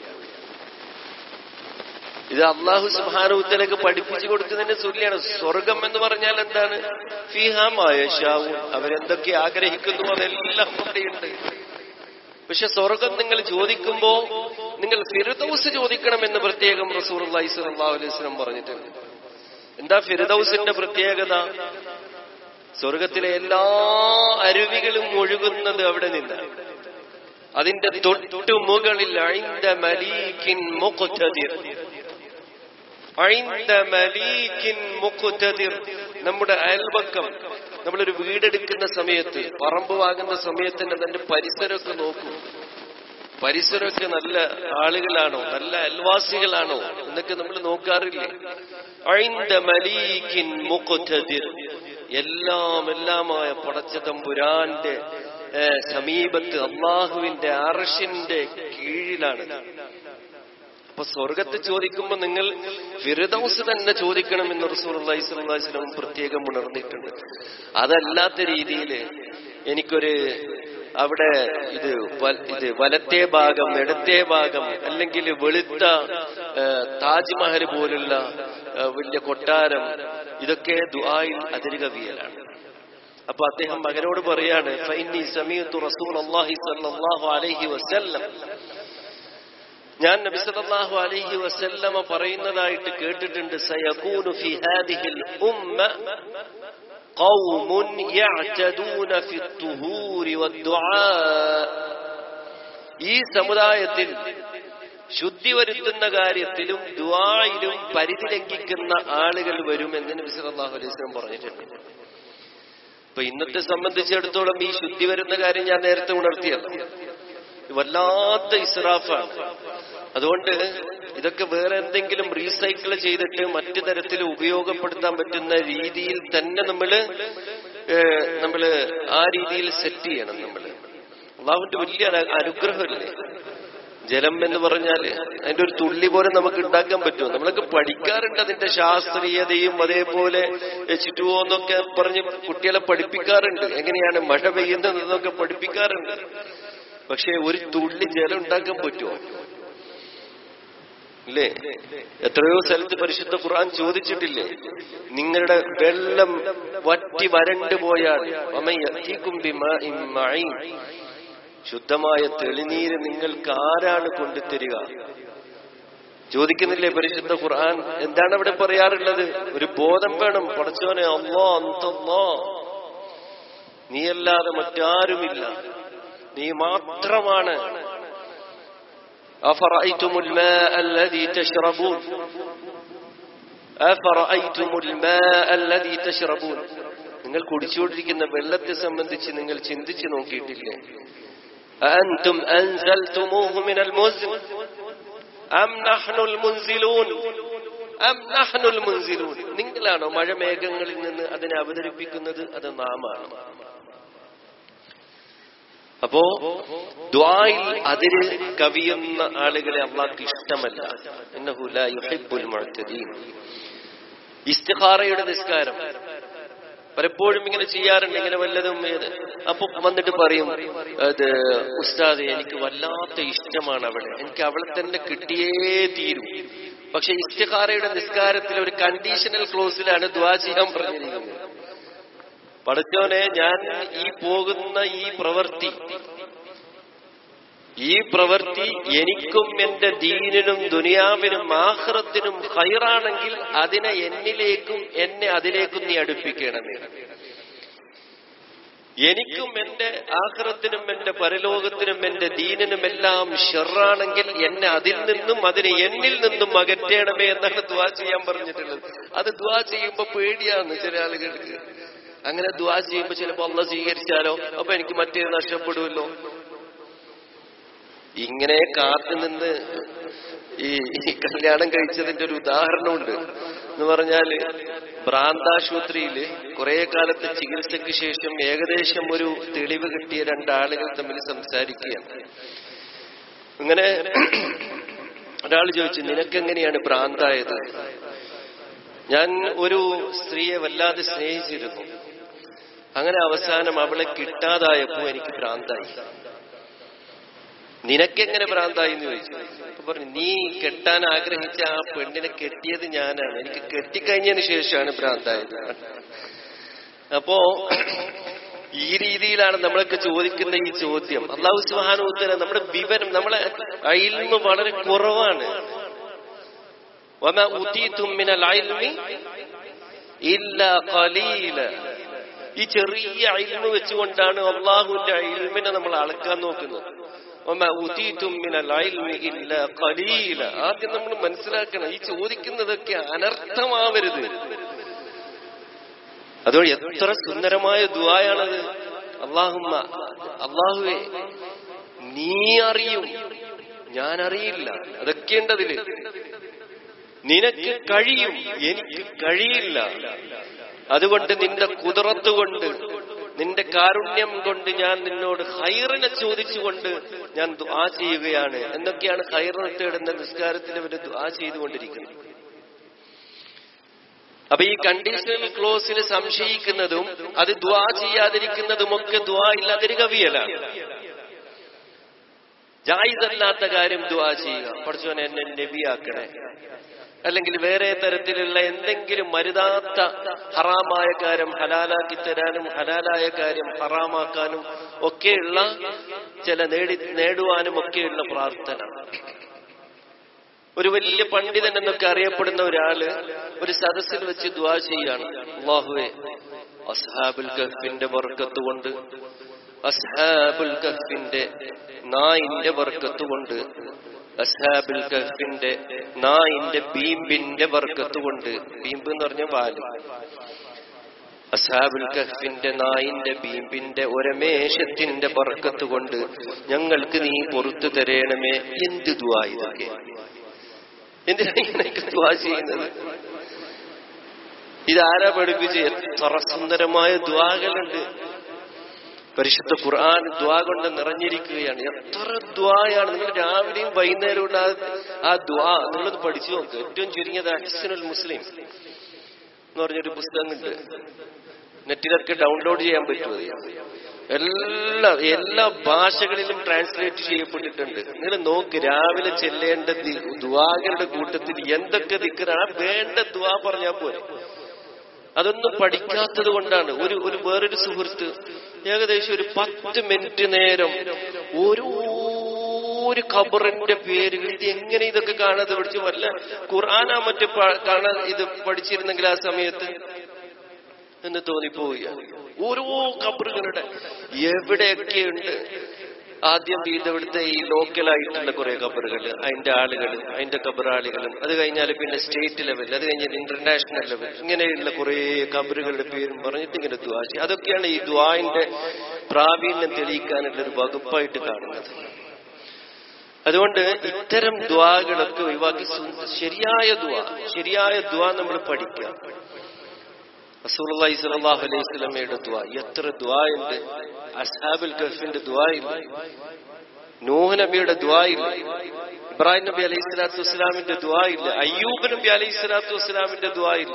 ഇത് അള്ളാഹു സുബാനുത്തലക്ക് പഠിപ്പിച്ചു കൊടുക്കുന്നതിന് തുല്യാണ് സ്വർഗം എന്ന് പറഞ്ഞാൽ എന്താണ് ഫിഹാമായശാവും അവരെന്തൊക്കെ ആഗ്രഹിക്കുന്നു അതെല്ലാം അവിടെയുണ്ട് പക്ഷെ സ്വർഗം നിങ്ങൾ ചോദിക്കുമ്പോ നിങ്ങൾ ഫിറുദൌസ് ചോദിക്കണമെന്ന് പ്രത്യേകം റസൂർ അള്ളാഹി സ്വല്ലാ അലൈഹി സ്വലം പറഞ്ഞിട്ടുണ്ട് എന്താ ഫിറുദൌസിന്റെ പ്രത്യേകത സ്വർഗത്തിലെ എല്ലാ അരുവികളും ഒഴുകുന്നത് അവിടെ നിന്നാണ് അതിന്റെ തൊട്ടു മുകളിൽ അഴിന്ത മലീക്കിൻ മുഖ്തദിർ അഴിന്ത മലീക്കിൻ മുഖ്തദിർ നമ്മുടെ അയൽപക്കം നമ്മളൊരു വീടെടുക്കുന്ന സമയത്ത് പറമ്പ് വാങ്ങുന്ന സമയത്ത് തന്നെ അതിന്റെ പരിസരമൊക്കെ നോക്കൂ പരിസരമൊക്കെ നല്ല ആളുകളാണോ നല്ല അയൽവാസികളാണോ എന്നൊക്കെ നമ്മൾ നോക്കാറില്ലേ അഴിന്ത മലീക്കിൻ മുഖ്തദിർ എല്ലാം എല്ലാമായ പടച്ച തമ്പുരാന്റെ സമീപത്ത് അള്ളാഹുവിന്റെ അർഷിന്റെ കീഴിലാണ് അപ്പൊ സ്വർഗത്തെ ചോദിക്കുമ്പോൾ നിങ്ങൾ ഫിറുദൌസ് തന്നെ ചോദിക്കണമെന്ന് റസൂൽ അള്ളാഹിസ്ലാം പ്രത്യേകം ഉണർന്നിട്ടുണ്ട് അതല്ലാത്ത രീതിയിൽ എനിക്കൊരു അവിടെ ഇത് ഇത് വലത്തെ ഭാഗം ഇടത്തെ ഭാഗം അല്ലെങ്കിൽ വെളുത്ത താജ്മഹൽ പോലുള്ള വലിയ കൊട്ടാരം ഇതൊക്കെ ദുആയിൽ അതിരുകവിയലാണ് അപ്പൊ അദ്ദേഹം മകനോട് പറയാണ് ഫൈനി സമീത്തു റസൂൽ അള്ളാഹി സല്ലല്ലാഹു അലൈഹി വസല്ലം ഞാൻ നബി സല്ലല്ലാഹു അലൈഹി വസല്ലമ പറയുന്നതായിട്ട് കേട്ടിട്ടുണ്ട് സയകൂനു ഫി ഹാദിഹിൽ ഉമ്മ ഖൗമുൻ യഅ്തദൂന ഫി الطهور والدعاء ഈ സമുദായത്തിൽ ശുദ്ധി വരുത്തുന്ന കാര്യത്തിലും ദുആയിലും പരിധി ലംഘിക്കുന്ന ആളുകൾ വരുമെന്ന് നബി സല്ലല്ലാഹു അലൈഹി വസല്ലം പറഞ്ഞിട്ടുണ്ട് ഇപ്പൊ ഇന്നത്തെ സംബന്ധിച്ചിടത്തോളം ഈ ശുദ്ധി വരുന്ന കാര്യം ഞാൻ നേരത്തെ ഉണർത്തിയല്ല വല്ലാത്ത ഇസ്രാഫാണ് അതുകൊണ്ട് ഇതൊക്കെ വേറെ എന്തെങ്കിലും റീസൈക്കിൾ ചെയ്തിട്ട് മറ്റു തരത്തിൽ ഉപയോഗപ്പെടുത്താൻ പറ്റുന്ന രീതിയിൽ തന്നെ നമ്മള് നമ്മള് ആ രീതിയിൽ സെറ്റ് ചെയ്യണം നമ്മള് അള്ളാഹുവിന്റെ വലിയ അനുഗ്രഹമല്ലേ ജലം എന്ന് പറഞ്ഞാൽ അതിന്റെ ഒരു തുള്ളി പോലെ നമുക്ക് ഉണ്ടാക്കാൻ പറ്റുമോ നമ്മളൊക്കെ പഠിക്കാറുണ്ട് അതിന്റെ ശാസ്ത്രീയതയും അതേപോലെ ചുറ്റുമോ എന്നൊക്കെ പറഞ്ഞ് കുട്ടികളെ പഠിപ്പിക്കാറുണ്ട് എങ്ങനെയാണ് മഴ പെയ്യുന്നതെന്നൊക്കെ പഠിപ്പിക്കാറുണ്ട് പക്ഷെ ഒരു തുള്ളി ജലം ഉണ്ടാക്കാൻ പറ്റുമോ ഇല്ലേ എത്രയോ സ്ഥലത്ത് പരിശുദ്ധ ഖുർആൻ ചോദിച്ചിട്ടില്ലേ നിങ്ങളുടെ വെള്ളം വറ്റി വരണ്ടു പോയാൽ ശുദ്ധമായ തെളിനീര് നിങ്ങൾക്ക് ആരാണ് കൊണ്ടുതരിക ചോദിക്കുന്നില്ലേ പരിശുദ്ധ ഖുർആൻ എന്താണ് അവിടെ പറയാറുള്ളത് ഒരു ബോധം വേണം പടച്ചോനെ അല്ലോ അന്തല്ലോ നീയല്ലാതെ മറ്റാരുമില്ല നീ മാത്രമാണ് أفرأيتم الماء الذي تشربون أفرأيتم الماء الذي تشربون നിങ്ങൾ കുടിച്ചുകൊണ്ടിരിക്കുന്ന വെള്ളത്തെ സംബന്ധിച്ച് നിങ്ങൾ ചിന്തിച്ചു നോക്കിയിട്ടില്ലേ أأنتم أنزلتموه من المزن أم نحن المنزلون أم نحن المنزلون നിങ്ങളാണോ മഴമേഘങ്ങളിൽ നിന്ന് അതിനെ അവതരിപ്പിക്കുന്നത് അത് നാമാണ് അപ്പോ ദ്വായിൽ അതിര് കവിയുന്ന ആളുകളെ അള്ളാഹ്ക്ക് ഇഷ്ടമല്ല ഇസ്തിഹാറയുടെ നിസ്കാരം പലപ്പോഴും ഇങ്ങനെ ചെയ്യാറുണ്ട് ഇങ്ങനെ വല്ലതും ഏത് അപ്പൊ വന്നിട്ട് പറയും അത് ഉസ്താദ് എനിക്ക് വല്ലാത്ത ഇഷ്ടമാണ് അവളെ എനിക്ക് അവളെ തന്നെ കിട്ടിയേ തീരൂ പക്ഷെ ഇസ്തിഹാറയുടെ നിസ്കാരത്തിൽ ഒരു കണ്ടീഷണൽ ക്ലോസിലാണ് ദ്വാ ചെയ്യാൻ പറഞ്ഞിരിക്കുന്നത് പടച്ചോനെ ഞാൻ ഈ പോകുന്ന ഈ പ്രവൃത്തി ഈ പ്രവൃത്തി എനിക്കും എന്റെ ദീനിനും ദുനിയാവിനും ആഹ്റത്തിനും ഹൈറാണെങ്കിൽ അതിനെ എന്നിലേക്കും എന്നെ അതിലേക്കും നീ അടുപ്പിക്കണമേ എനിക്കും എന്റെ ആഹ്റത്തിനും എന്റെ പരലോകത്തിനും എന്റെ ദീനിനും എല്ലാം ഷെറാണെങ്കിൽ എന്നെ അതിൽ നിന്നും അതിനെ എന്നിൽ നിന്നും അകറ്റണമേ എന്നാണ് ദ്വാ ചെയ്യാൻ പറഞ്ഞിട്ടുള്ളത് അത് ദ്വാ ചെയ്യുമ്പോ പേടിയാണ് ചില ആളുകൾക്ക് അങ്ങനെ ദ്വാ ചെയ്യുമ്പോ ചിലപ്പോ അള്ള സ്വീകരിച്ചാലോ അപ്പൊ എനിക്ക് മറ്റേ നഷ്ടപ്പെടുമല്ലോ ഇങ്ങനെ കാത്തു നിന്ന് ഈ ഈ കല്യാണം കഴിച്ചതിന്റെ ഒരു ഉദാഹരണമുണ്ട് എന്ന് പറഞ്ഞാല് ഭ്രാന്താശുപത്രിയില് കുറെ കാലത്തെ ചികിത്സയ്ക്ക് ശേഷം ഏകദേശം ഒരു തെളിവ് കിട്ടിയ രണ്ടാളുകൾ തമ്മിൽ സംസാരിക്കുകയാണ് ഇങ്ങനെ ഒരാൾ ചോദിച്ചു നിനക്കെങ്ങനെയാണ് ഭ്രാന്തായത് ഞാൻ ഒരു സ്ത്രീയെ വല്ലാതെ സ്നേഹിച്ചിരുന്നു അങ്ങനെ അവസാനം അവളെ കിട്ടാതായപ്പോ എനിക്ക് ഭ്രാന്തായി നിനക്കെങ്ങനെ ഭ്രാന്തായി എന്ന് ചോദിച്ചു അപ്പൊ പറഞ്ഞു നീ കെട്ടാൻ ആഗ്രഹിച്ച ആ പെണ്ണിനെ കെട്ടിയത് ഞാനാണ് എനിക്ക് കെട്ടിക്കഴിഞ്ഞതിന് ശേഷമാണ് ഭ്രാന്തായത് അപ്പോ ഈ രീതിയിലാണ് നമ്മളൊക്കെ ചോദിക്കുന്ന ഈ ചോദ്യം അള്ളാഹു സുഹാനുത്തര നമ്മുടെ വിവരം നമ്മളെ അയിൽമ വളരെ കുറവാണ് وما أوتيتم من العلم إلا قليلا ഈ ചെറിയ അയിൽമ വെച്ചുകൊണ്ടാണ് അള്ളാഹുവിന്റെ അയിൽമിനെ നമ്മൾ അളക്കാൻ നോക്കുന്നത് ഒമ ഉതീതും മിനൽ ഇൽമി ഇല്ല ഖലീല ആദ്യം നമ്മൾ മനസ്സിലാക്കണം ഈ ചോദിക്കുന്നതൊക്കെ അനർത്ഥമാവരുത് അതുകൊണ്ട് എത്ര സുന്ദരമായ ദുആയാണത് അള്ളാഹുമ്മ അള്ളാഹുവെ നീ അറിയും ഞാൻ അറിയില്ല അതൊക്കെയുണ്ടതില് നിനക്ക് കഴിയും എനിക്ക് കഴിയില്ല അതുകൊണ്ട് നിന്റെ കുതിറത്ത് കൊണ്ട് നിന്റെ കാരുണ്യം കൊണ്ട് ഞാൻ നിന്നോട് ഹൈറിനെ ചോദിച്ചുകൊണ്ട് ഞാൻ ദുആ ചെയ്യുകയാണ് എന്നൊക്കെയാണ് ഹൈറിനെ തേടുന്ന നിസ്കാരത്തിൽ അവർ ദുആ ചെയ്തുകൊണ്ടിരിക്കുന്നത് അപ്പൊ ഈ കണ്ടീഷണൽ ക്ലോസിൽ സംശയിക്കുന്നതും അത് ദ്വാ ചെയ്യാതിരിക്കുന്നതുമൊക്കെ ദ്വാ ഇല്ലാതൊരു കവിയലാണ് ജായിസല്ലാത്ത കാര്യം ദ്വാ ചെയ്യുക പഠിച്ചോനെ എന്നെ നബിയാക്കണേ അല്ലെങ്കിൽ വേറെ തരത്തിലുള്ള എന്തെങ്കിലും മരുതാത്ത ഹറാമായ കാര്യം ഹലാലാക്കി തരാനും ഹലാലായ കാര്യം ഹറാമാക്കാനും ഒക്കെയുള്ള ചില നേടി നേടുവാനും ഒക്കെയുള്ള പ്രാർത്ഥന ഒരു വലിയ പണ്ഡിതൻ എന്നൊക്കെ അറിയപ്പെടുന്ന ഒരാള് ഒരു സദസ്സിൽ വെച്ച് ദ്വാ ചെയ്യാണ് അള്ളാഹുവെ അസ്ഹാബുൽ കഹ്ഫിന്റെ വർക്കത്ത് കൊണ്ട് അസ്ഹാബുൽ കഹ്ഫിന്റെ നായിന്റെ വർക്കത്ത് കൊണ്ട് അസ്ഹാബുൽ കഹ്ഫിന്റെ നായിന്റെ ബീമ്പിന്റെ വർക്കത്ത് കൊണ്ട് ബീമ്പ് എന്ന് പറഞ്ഞ വാല് അസാബുൽ കഹ്ഫിന്റെ നായിന്റെ ബീമ്പിന്റെ ഒരമേശത്തിന്റെ ബർക്കത്ത് കൊണ്ട് ഞങ്ങൾക്ക് നീ പുറത്തു തരേണമേ എന്ത് ദുവാ ഇതൊക്കെ എന്തിനാ ഇങ്ങനെയൊക്കെ ദുവാ ചെയ്യുന്നത് ഇതാരാ പഠിപ്പിച്ച് എത്ര സുന്ദരമായ ദ്വാകളുണ്ട് പരിശുദ്ധ ഖുർആൻ ദ്വാ കൊണ്ട് നിറഞ്ഞിരിക്കുകയാണ് എത്ര ദ്വായാണ് നിങ്ങൾ രാവിലെയും വൈകുന്നേരവും ആ ആ ദ്വാ നിങ്ങളൊന്ന് പഠിച്ചു നോക്ക് ഏറ്റവും ചുരുങ്ങിയത് അഹ്സനുൽ മുസ്ലിം എന്ന് പറഞ്ഞൊരു പുസ്തകമുണ്ട് നെറ്റിലൊക്കെ ഡൗൺലോഡ് ചെയ്യാൻ പറ്റുമത് എല്ലാ എല്ലാ ഭാഷകളിലും ട്രാൻസ്ലേറ്റ് ചെയ്യപ്പെട്ടിട്ടുണ്ട് നിങ്ങൾ നോക്ക് രാവിലെ ചെല്ലേണ്ട ദി- ദ്വാകളുടെ കൂട്ടത്തിൽ എന്തൊക്കെ ദിക്കറാണ് വേണ്ട ദ്വാ പറഞ്ഞാൽ പോലെ അതൊന്നും പഠിക്കാത്തത് കൊണ്ടാണ് ഒരു ഒരു വേറൊരു സുഹൃത്ത് ഏകദേശം ഒരു പത്ത് മിനിറ്റ് നേരം ഓരോ ഒരു ഖബറിന്റെ പേരുകൾ ഇത് എങ്ങനെ ഇതൊക്കെ കാണാതെ പഠിച്ചു വല്ല ഖുർആാനാ മറ്റു കാണാൻ ഇത് പഠിച്ചിരുന്നെങ്കിൽ ആ സമയത്ത് എന്ന് തോന്നിപ്പോവുകയാണ് ഓരോ ഖബറുകളുടെ എവിടെയൊക്കെയുണ്ട് ആദ്യം ഇത് ഇവിടുത്തെ ഈ ലോക്കലായിട്ടുള്ള കുറെ ഖബറുകൾ അതിന്റെ ആളുകൾ അതിന്റെ ഖബറാളികളും അത് കഴിഞ്ഞാൽ പിന്നെ സ്റ്റേറ്റ് ലെവൽ അത് കഴിഞ്ഞാൽ ഇന്റർനാഷണൽ ലെവൽ ഇങ്ങനെയുള്ള കുറെ ഖബറുകളുടെ പേരും പറഞ്ഞിട്ട് ഇങ്ങനെ ദ്വാ ചെയ്യും അതൊക്കെയാണ് ഈ ദ്വാന്റെ പ്രാവീണ്യം തെളിയിക്കാനുള്ള ഒരു വകുപ്പായിട്ട് കാണുന്നത് അതുകൊണ്ട് ഇത്തരം ദ്വാകളൊക്കെ ഒഴിവാക്കി സു- ശരിയായ ദ്വാ ശരിയായ ദ്വാ നമ്മൾ പഠിക്കുക റസൂലുള്ളാഹി സ്വല്ലല്ലാഹു അലൈഹി വസല്ലമയുടെ ദുആ എത്ര ദുആ ഉണ്ട് അസ്ഹാബുൽ കഹ്ഫിന്റെ ദുആ ഇല്ല നൂഹ് നബിയുടെ ദുആ ഇല്ല ഇബ്രാഹിം നബി അലൈഹി സ്വലാത്തു വസ്സലാമിന്റെ ദുആ ഇല്ല അയ്യൂബ് നബി അലൈഹി സ്വലാത്തു വസ്സലാമിന്റെ ദുആ ഇല്ല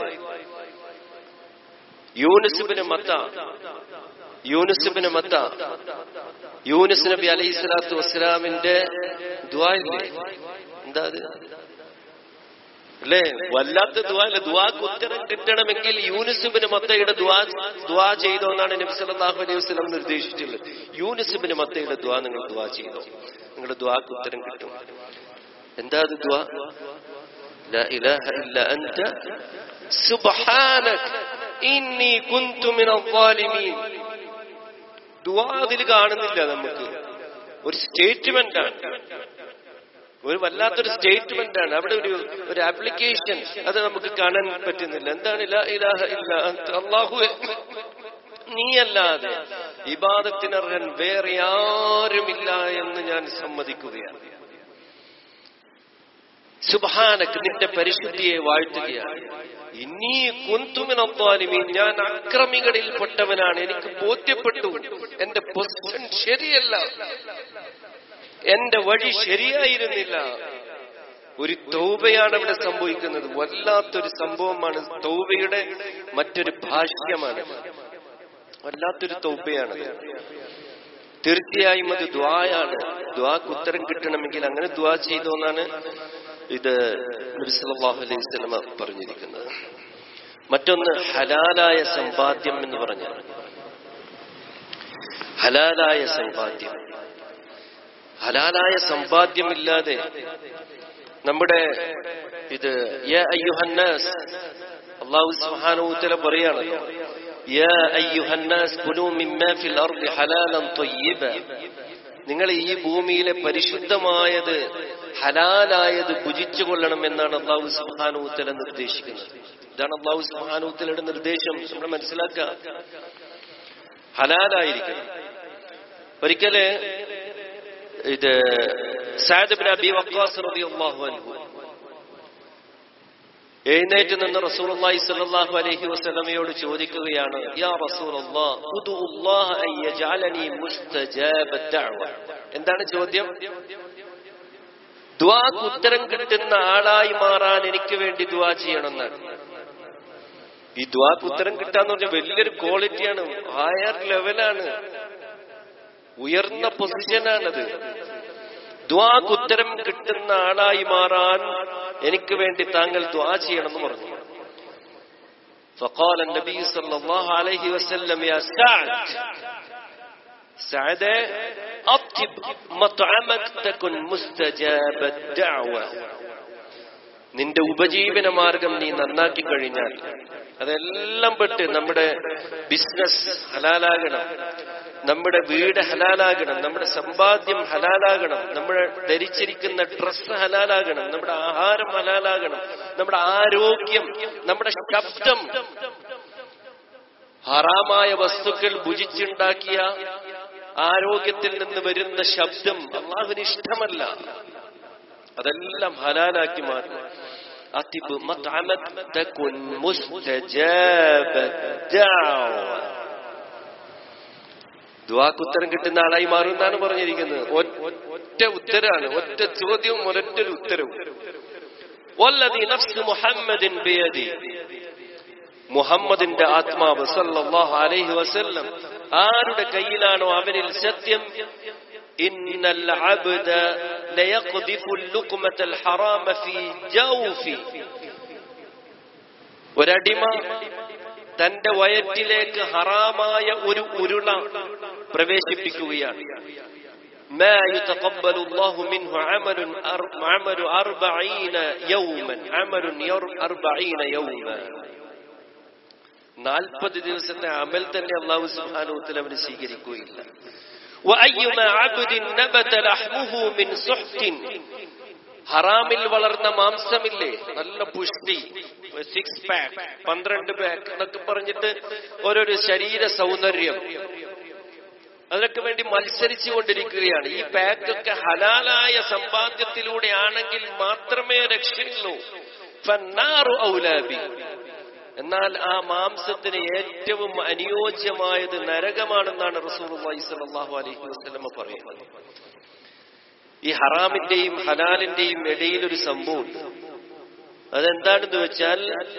യൂനുസുബിന് മത്ത യൂനുസുബിന് മത്ത യൂനുസ് നബി അലൈഹി സ്വലാത്തു വസ്സലാമിന്റെ ദുആ ഇല്ലേ എന്താ അത് അല്ലേ വല്ലാത്ത ദുആ അല്ല ദുആക്ക് ഉത്തരം കിട്ടണമെങ്കിൽ യൂനുസുബിന് മത്തയുടെ ദുആ ദുആ ചെയ്തോ എന്നാണ് നബി സല്ലല്ലാഹു അലൈഹി വസല്ലം നിർദ്ദേശിച്ചിട്ടുള്ളത് യൂനുസുബിന് മത്തയുടെ ദുആ നിങ്ങൾ ദുആ ചെയ്തോ നിങ്ങളുടെ ദ്വാക്ക് ഉത്തരം കിട്ടും എന്താ അത് ദ്വാ لا إله إلا أنت سبحانك إني كنت من الظالمين ദുആ അതിൽ കാണുന്നില്ല നമുക്ക് ഒരു സ്റ്റേറ്റ്മെന്റ് ആണ് ഒരു വല്ലാത്തൊരു സ്റ്റേറ്റ്മെന്റ് ആണ് അവിടെ ഒരു ഒരു ആപ്ലിക്കേഷൻ അത് നമുക്ക് കാണാൻ പറ്റുന്നില്ല എന്താണ് ലാ ഇലാഹ ഇല്ല അന്ത അല്ലാഹുവേ നീയല്ലാതെ ഇബാദത്തിനർഹൻ വേറെ ആരുമില്ല എന്ന് ഞാൻ സമ്മതിക്കുകയാണ് സുബാനക്ക് നിന്റെ പരിശുദ്ധിയെ വാഴ്ത്തുകയാണ് ഇനി കുന്തുമിനൊത്താലിമീൻ ഞാൻ അക്രമികളിൽപ്പെട്ടവനാണ് എനിക്ക് ബോധ്യപ്പെട്ടു എന്റെ പൊസിഷൻ ശരിയല്ല എന്റെ വഴി ശരിയായിരുന്നില്ല ഒരു തൗബയാണ് ഇവിടെ സംഭവിക്കുന്നത് വല്ലാത്തൊരു സംഭവമാണ് തൗബയുടെ മറ്റൊരു ഭാഷ്യമാണ് വല്ലാത്തൊരു തൗബയാണ് തീർച്ചയായും അത് ദ്വായാണ് ദ്വാക്ക് ഉത്തരം കിട്ടണമെങ്കിൽ അങ്ങനെ ദ്വാ ചെയ്തോന്നാണ് ഇത് നബി സല്ലല്ലാഹു അലൈഹി വസല്ലമ പറഞ്ഞിരിക്കുന്നത് മറ്റൊന്ന് ഹലാലായ സമ്പാദ്യം എന്ന് പറഞ്ഞാൽ ഹലാലായ സമ്പാദ്യം ഹലാലായ സമ്പാദ്യമില്ലാതെ നമ്മുടെ ഇത് യാ അയ്യുഹന്നാസ് അള്ളാഹു സുബ്ഹാനഹു വതആല പറയാണല്ലോ യാ അയ്യുഹന്നാസ് കുലൂ മിമ്മാ ഫിൽ അർദി ഹലാലൻ ത്വയ്യിബ നിങ്ങൾ ഈ ഭൂമിയിലെ പരിശുദ്ധമായത് ഹലാലായത് ഭുജിച്ചു കൊള്ളണം എന്നാണ് അള്ളാഹു സുബാനൂത്തല നിർദ്ദേശിക്കുന്നത് ഇതാണ് അള്ളാഹു സുബാനൂത്തലയുടെ നിർദ്ദേശം നമ്മൾ മനസ്സിലാക്കുക ഹലാലായിരിക്കണം ഒരിക്കല് ഇത് സാദബിൻ അബി വക്കാസ് റളിയല്ലാഹു അൻഹു എഴുന്നേറ്റ് നിന്ന് റസൂലുള്ളാഹി സ്വല്ലല്ലാഹു അലൈഹി വസല്ലമയോട് ചോദിക്കുകയാണ് യാ റസൂലല്ലാഹ് ഉദുല്ലാഹ അൻ യജഅലനി മുസ്തജാബ ദഅവ എന്താണ് ചോദ്യം ദുആക്ക് ഉത്തരം കിട്ടുന്ന ആളായി മാറാൻ എനിക്ക് വേണ്ടി ദുആ ചെയ്യണമെന്നാണ് ഈ ദുആക്ക് ഉത്തരം കിട്ടാന്ന് പറഞ്ഞാൽ വലിയൊരു ക്വാളിറ്റിയാണ് ഹയർ ലെവലാണ് ഉയർന്ന പൊസിഷനാണത് ദ്വാക്ക് ഉത്തരം കിട്ടുന്ന ആളായി മാറാൻ എനിക്ക് വേണ്ടി താങ്കൾ ദ്വാ ചെയ്യണമെന്ന് പറഞ്ഞു فقال النبي صلى الله عليه وسلم يا سعد سعد أطب مطعمك تكن مستجاب الدعوة നിന്റെ ഉപജീവന മാർഗം നീ നന്നാക്കി കഴിഞ്ഞാൽ അതെല്ലാം പെട്ട് നമ്മുടെ ബിസിനസ് ഹലാലാകണം നമ്മുടെ വീട് ഹലാലാകണം നമ്മുടെ സമ്പാദ്യം ഹലാലാകണം നമ്മുടെ ധരിച്ചിരിക്കുന്ന ഡ്രസ്സ് ഹലാലാകണം നമ്മുടെ ആഹാരം ഹലാലാകണം നമ്മുടെ ആരോഗ്യം നമ്മുടെ ശബ്ദം ഹറാമായ വസ്തുക്കൾ ഭുജിച്ചുണ്ടാക്കിയ ആരോഗ്യത്തിൽ നിന്ന് വരുന്ന ശബ്ദം അള്ളാഹുവിന് ഇഷ്ടമല്ല അതെല്ലാം ഹലാലാക്കി മാറും أطب مطعمك تكن مستجاب الدعوة ദുവാക്ക് ഉത്തരം കിട്ടുന്ന ആളായി മാറും എന്നാണ് പറഞ്ഞിരിക്കുന്നത് ഒറ്റ ഉത്തരാണ് ഒറ്റ ചോദ്യവും ഒരൊറ്റൊരു ഉത്തരവും വല്ലതി നഫ്സ് മുഹമ്മദിൻ ബിയദി മുഹമ്മദിന്റെ ആത്മാവ് സല്ലല്ലാഹു അലൈഹി വസല്ലം ആരുടെ കയ്യിലാണോ അവനിൽ സത്യം ഇന്നൽ അബ്ദ ലയഖ്ദിഫു اللقمة الحرام في جوفي ഒരടിമ തന്റെ വയറ്റിലേക്ക് ഹറാമായ ഒരു ഉരുള പ്രവേശിപ്പിക്കുകയാണ് ما يتقبل الله منه عمل عمل أربعين يوما عمل أربعين يوما നാൽപ്പത് ദിവസത്തെ അമൽ തന്നെ അള്ളാഹു സുബ്ഹാനഹു അവന് സ്വീകരിക്കുകയില്ല وأيما عبد نبت لحمه من سحت ഹറാമിൽ വളർന്ന മാംസമില്ലേ നല്ല പുഷ്ടി സിക്സ് പാക്ക് പന്ത്രണ്ട് പാക്ക് എന്നൊക്കെ പറഞ്ഞിട്ട് ഓരോരു ശരീര സൗന്ദര്യം അതിനൊക്കെ വേണ്ടി മത്സരിച്ചു കൊണ്ടിരിക്കുകയാണ് ഈ പാക്കൊക്കെ ഹലാലായ സമ്പാദ്യത്തിലൂടെ ആണെങ്കിൽ മാത്രമേ രക്ഷയുള്ളൂ ഫന്നാറു ഔലാബി എന്നാൽ ആ മാംസത്തിന് ഏറ്റവും അനുയോജ്യമായത് നരകമാണെന്നാണ് റസൂൽ സല്ലല്ലാഹു അലൈഹി വസല്ലമ പറയുന്നത് ഈ ഹറാമിന്റെയും ഹലാലിന്റെയും ഇടയിൽ ഒരു സംഭവം അതെന്താണെന്ന് വെച്ചാൽ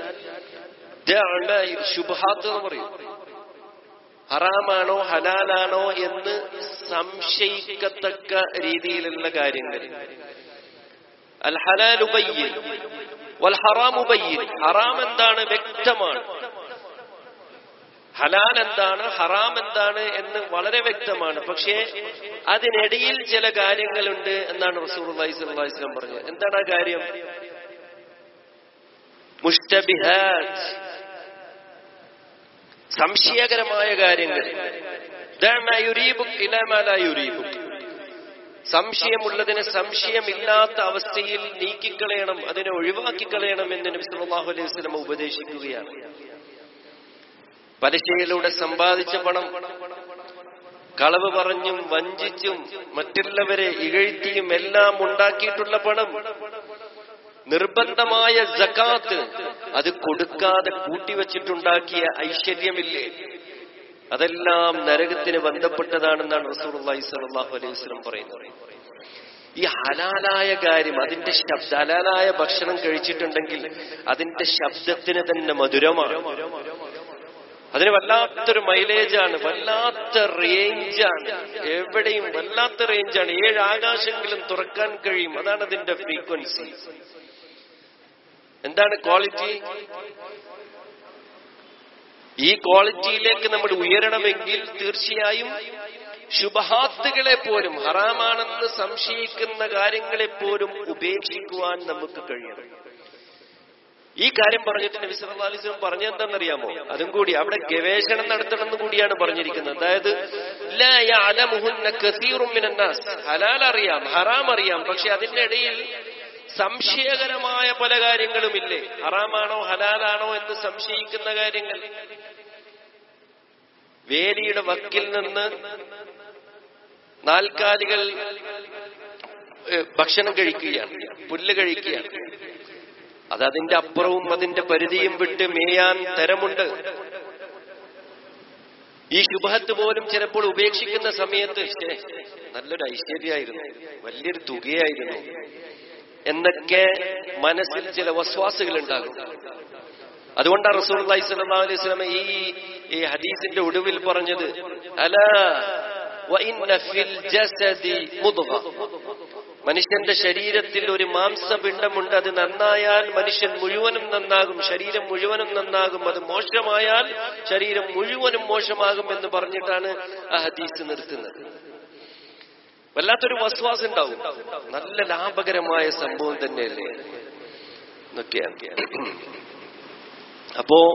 ശുഭാത്ത് എന്ന് പറയും ഹറാമാണോ ഹലാലാണോ എന്ന് സംശയിക്കത്തക്ക രീതിയിലുള്ള കാര്യങ്ങൾ അൽ ഹലാൽ ഉബയ്യൻ വൽ ഹറാം ഉബയ്യൻ ഹറാം എന്താണ് വ്യക്തമാണ് ഹലാൽ എന്താണ് ഹറാം എന്താണ് എന്ന് വളരെ വ്യക്തമാണ് പക്ഷേ അതിനിടയിൽ ചില കാര്യങ്ങളുണ്ട് എന്നാണ് റസൂർ അള്ളാഹിസ്ലാം പറഞ്ഞത് എന്താണ് ആ കാര്യം മുഷ്ടബിഹാത്ത് സംശയകരമായ കാര്യങ്ങൾ സംശയമുള്ളതിനെ സംശയമില്ലാത്ത അവസ്ഥയിൽ നീക്കിക്കളയണം അതിനെ ഒഴിവാക്കിക്കളയണം എന്ന് നബി സല്ലല്ലാഹു അലൈഹി വസല്ലം ഉപദേശിക്കുകയാണ് പലിശയിലൂടെ സമ്പാദിച്ച പണം കളവ് പറഞ്ഞും വഞ്ചിച്ചും മറ്റുള്ളവരെ ഇകഴ്ത്തിയും എല്ലാം ഉണ്ടാക്കിയിട്ടുള്ള പണം നിർബന്ധമായ ജക്കാത്ത് അത് കൊടുക്കാതെ കൂട്ടിവച്ചിട്ടുണ്ടാക്കിയ ഐശ്വര്യമില്ലേ അതെല്ലാം നരകത്തിന് ബന്ധപ്പെട്ടതാണെന്നാണ് റസൂർല്ലാഹി സ്വല്ലല്ലാഹു അലൈഹി വസല്ലം പറയുന്നത് ഈ ഹലാലായ കാര്യം അതിന്റെ ശബ്ദ ഹലാലായ ഭക്ഷണം കഴിച്ചിട്ടുണ്ടെങ്കിൽ അതിന്റെ ശബ്ദത്തിന് തന്നെ മധുരമാണ് അതിന് വല്ലാത്തൊരു മൈലേജാണ് വല്ലാത്ത റേഞ്ചാണ് എവിടെയും വല്ലാത്ത റേഞ്ചാണ് ഏഴ് ആകാശങ്ങളും തുറക്കാൻ കഴിയും അതാണ് അതിന്റെ ഫ്രീക്വൻസി എന്താണ് ക്വാളിറ്റി ഈ ക്വാളിറ്റിയിലേക്ക് നമ്മൾ ഉയരണമെങ്കിൽ തീർച്ചയായും ശുഭഹാത്തുകളെ പോലും ഹറാമാണെന്ന് സംശയിക്കുന്ന കാര്യങ്ങളെ പോലും ഉപേക്ഷിക്കുവാൻ നമുക്ക് കഴിയണം ഈ കാര്യം പറഞ്ഞിട്ട് നബി സല്ലല്ലാഹു അലൈഹി വസല്ലം പറഞ്ഞെന്താണെന്നറിയാമോ അതും കൂടി അവിടെ ഗവേഷണം നടത്തണമെന്ന് കൂടിയാണ് പറഞ്ഞിരിക്കുന്നത് അതായത് ലാ യഅലമുഹുന്ന കസീറും മിനൻ നാസ് ഹലാൽ അറിയാം ഹറാം അറിയാം പക്ഷെ അതിന്റെ ഇടയിൽ സംശയകരമായ പല കാര്യങ്ങളുമില്ലേ ഹറാമാണോ ഹലാലാണോ എന്ന് സംശയിക്കുന്ന കാര്യങ്ങൾ വേലിയുടെ വക്കിൽ നിന്ന് നാൽക്കാലികൾ ഭക്ഷണം കഴിക്കുകയാണ് പുല്ല് കഴിക്കുകയാണ് അത് അതിന്റെ അപ്പുറവും അതിന്റെ പരിധിയും വിട്ട് മേയാൻ തരമുണ്ട് ഈ ശുഭഹത്ത് പോലും ചിലപ്പോൾ ഉപേക്ഷിക്കുന്ന സമയത്ത് നല്ലൊരു ഐശ്വര്യമായിരുന്നു വലിയൊരു തുകയായിരുന്നു എന്നൊക്കെ മനസ്സിൽ ചില വസ്വാസുകൾ ഉണ്ടാകും അതുകൊണ്ടാണ് റസൂൽ അലൈഹി സ്വലാ അലൈഹി സ്വലമ ഈ ഈ ഹദീസിന്റെ ഒടുവിൽ പറഞ്ഞത് അല മനുഷ്യന്റെ ശരീരത്തിൽ ഒരു മാംസപിണ്ഡമുണ്ട് അത് നന്നായാൽ മനുഷ്യൻ മുഴുവനും നന്നാകും ശരീരം മുഴുവനും നന്നാകും അത് മോശമായാൽ ശരീരം മുഴുവനും മോശമാകും എന്ന് പറഞ്ഞിട്ടാണ് ആ ഹദീസ് നിർത്തുന്നത് വല്ലാത്തൊരു വസ്വാസ് ഉണ്ടാവും നല്ല ലാഭകരമായ സംഭവം തന്നെയല്ലേ എന്നൊക്കെയാണ് അപ്പോ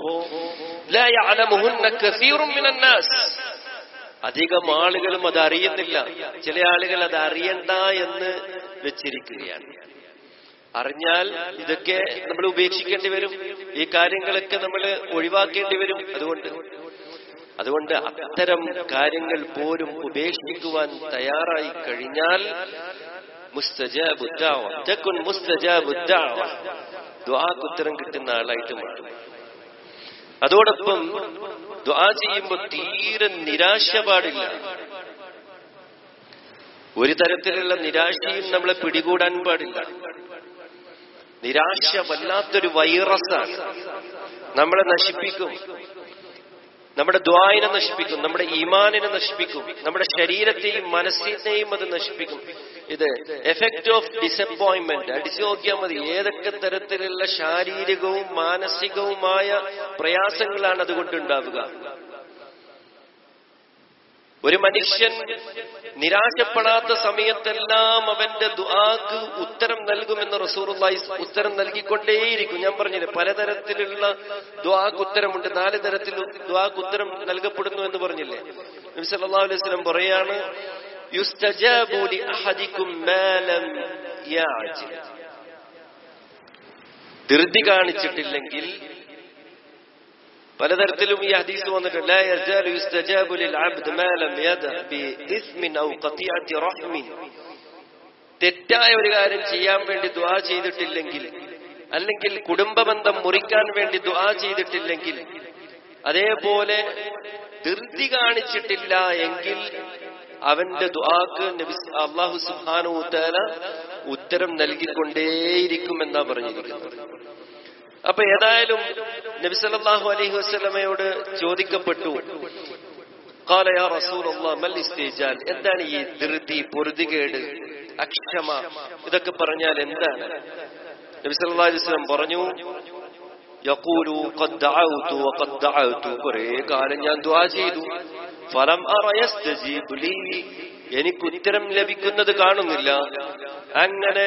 അധികം ആളുകളും അത് അറിയുന്നില്ല ചില ആളുകൾ അത് അറിയണ്ട എന്ന് വെച്ചിരിക്കുകയാണ് അറിഞ്ഞാൽ ഇതൊക്കെ നമ്മൾ ഉപേക്ഷിക്കേണ്ടി വരും ഈ കാര്യങ്ങളൊക്കെ നമ്മൾ ഒഴിവാക്കേണ്ടി വരും അതുകൊണ്ട് അതുകൊണ്ട് അത്തരം കാര്യങ്ങൾ പോലും ഉപേക്ഷിക്കുവാൻ തയ്യാറായി കഴിഞ്ഞാൽ ഉത്തരം കിട്ടുന്ന ആളായിട്ട് മാറും അതോടൊപ്പം ദ്വാ ചെയ്യുമ്പോൾ തീരെ നിരാശ പാടില്ല ഒരു തരത്തിലുള്ള നിരാശയും നമ്മളെ പിടികൂടാൻ പാടില്ല നിരാശ വല്ലാത്തൊരു വൈറസാണ് നമ്മളെ നശിപ്പിക്കും നമ്മുടെ ദ്വായനെ നശിപ്പിക്കും നമ്മുടെ ഈമാനിനെ നശിപ്പിക്കും നമ്മുടെ ശരീരത്തെയും മനസ്സിനെയും അത് നശിപ്പിക്കും ഇത് എഫക്ട് ഓഫ് ഡിസപ്പോയിന്റ്മെന്റ് അടിച്ചു നോക്കിയാൽ മതി ഏതൊക്കെ തരത്തിലുള്ള ശാരീരികവും മാനസികവുമായ പ്രയാസങ്ങളാണ് അതുകൊണ്ടുണ്ടാവുക ഒരു മനുഷ്യൻ നിരാശപ്പെടാത്ത സമയത്തെല്ലാം അവന്റെ ദുആക്ക് ഉത്തരം നൽകുമെന്ന് റസൂറുള്ളാഹി ഉത്തരം നൽകിക്കൊണ്ടേയിരിക്കും ഞാൻ പറഞ്ഞില്ലേ പലതരത്തിലുള്ള ദുആക്ക് ഉത്തരമുണ്ട് നാല് തരത്തിൽ ദുആക്ക് ഉത്തരം നൽകപ്പെടുന്നു എന്ന് പറഞ്ഞില്ലേ നബി സല്ലല്ലാഹു അലൈഹി വസല്ലം പറയാണ് യുസ്തജാബു ലി അഹദിക്കും മാ ലം യഅജിൽ ധൃതി കാണിച്ചിട്ടില്ലെങ്കിൽ പലതരത്തിലും ഈ ഹദീസ് വന്നിട്ടുണ്ട് لا يزال يستجاب للعبد ما لم يدع بإثم أو قطيعة رحم തെറ്റായ ഒരു കാര്യം ചെയ്യാൻ വേണ്ടി ദുആ ചെയ്തിട്ടില്ലെങ്കിൽ അല്ലെങ്കിൽ കുടുംബബന്ധം മുറിക്കാൻ വേണ്ടി ദുആ ചെയ്തിട്ടില്ലെങ്കിൽ അതേപോലെ ധൃതി കാണിച്ചിട്ടില്ല എങ്കിൽ അവന്റെ ദുആക്ക് നബി അള്ളാഹു സുബ്ഹാനഹു തആല ഉത്തരം നൽകിക്കൊണ്ടേയിരിക്കുമെന്നാ പറഞ്ഞിരിക്കുന്നത് അപ്പൊ ഏതായാലും നബി സല്ലല്ലാഹു അലൈഹി വസല്ലമയോട് ചോദിക്കപ്പെട്ടു قال يا رسول الله ما الاستعجال എന്താണ് ഈ ധൃതി പൊറുതികേട് അക്ഷമ ഇതൊക്കെ പറഞ്ഞാൽ എന്താണ് നബി സല്ലല്ലാഹു അലൈഹി വസല്ലം പറഞ്ഞു യഖൂലു ഖദ് ദഅവ്തു വഖദ് ദഅവ്തു കുറേ കാലം ഞാൻ ദുആ ചെയ്തു ഫലം അറ യസ്തജീബു ലീ എനിക്ക് ഉത്തരം ലഭിക്കുന്നത് കാണുന്നില്ല അങ്ങനെ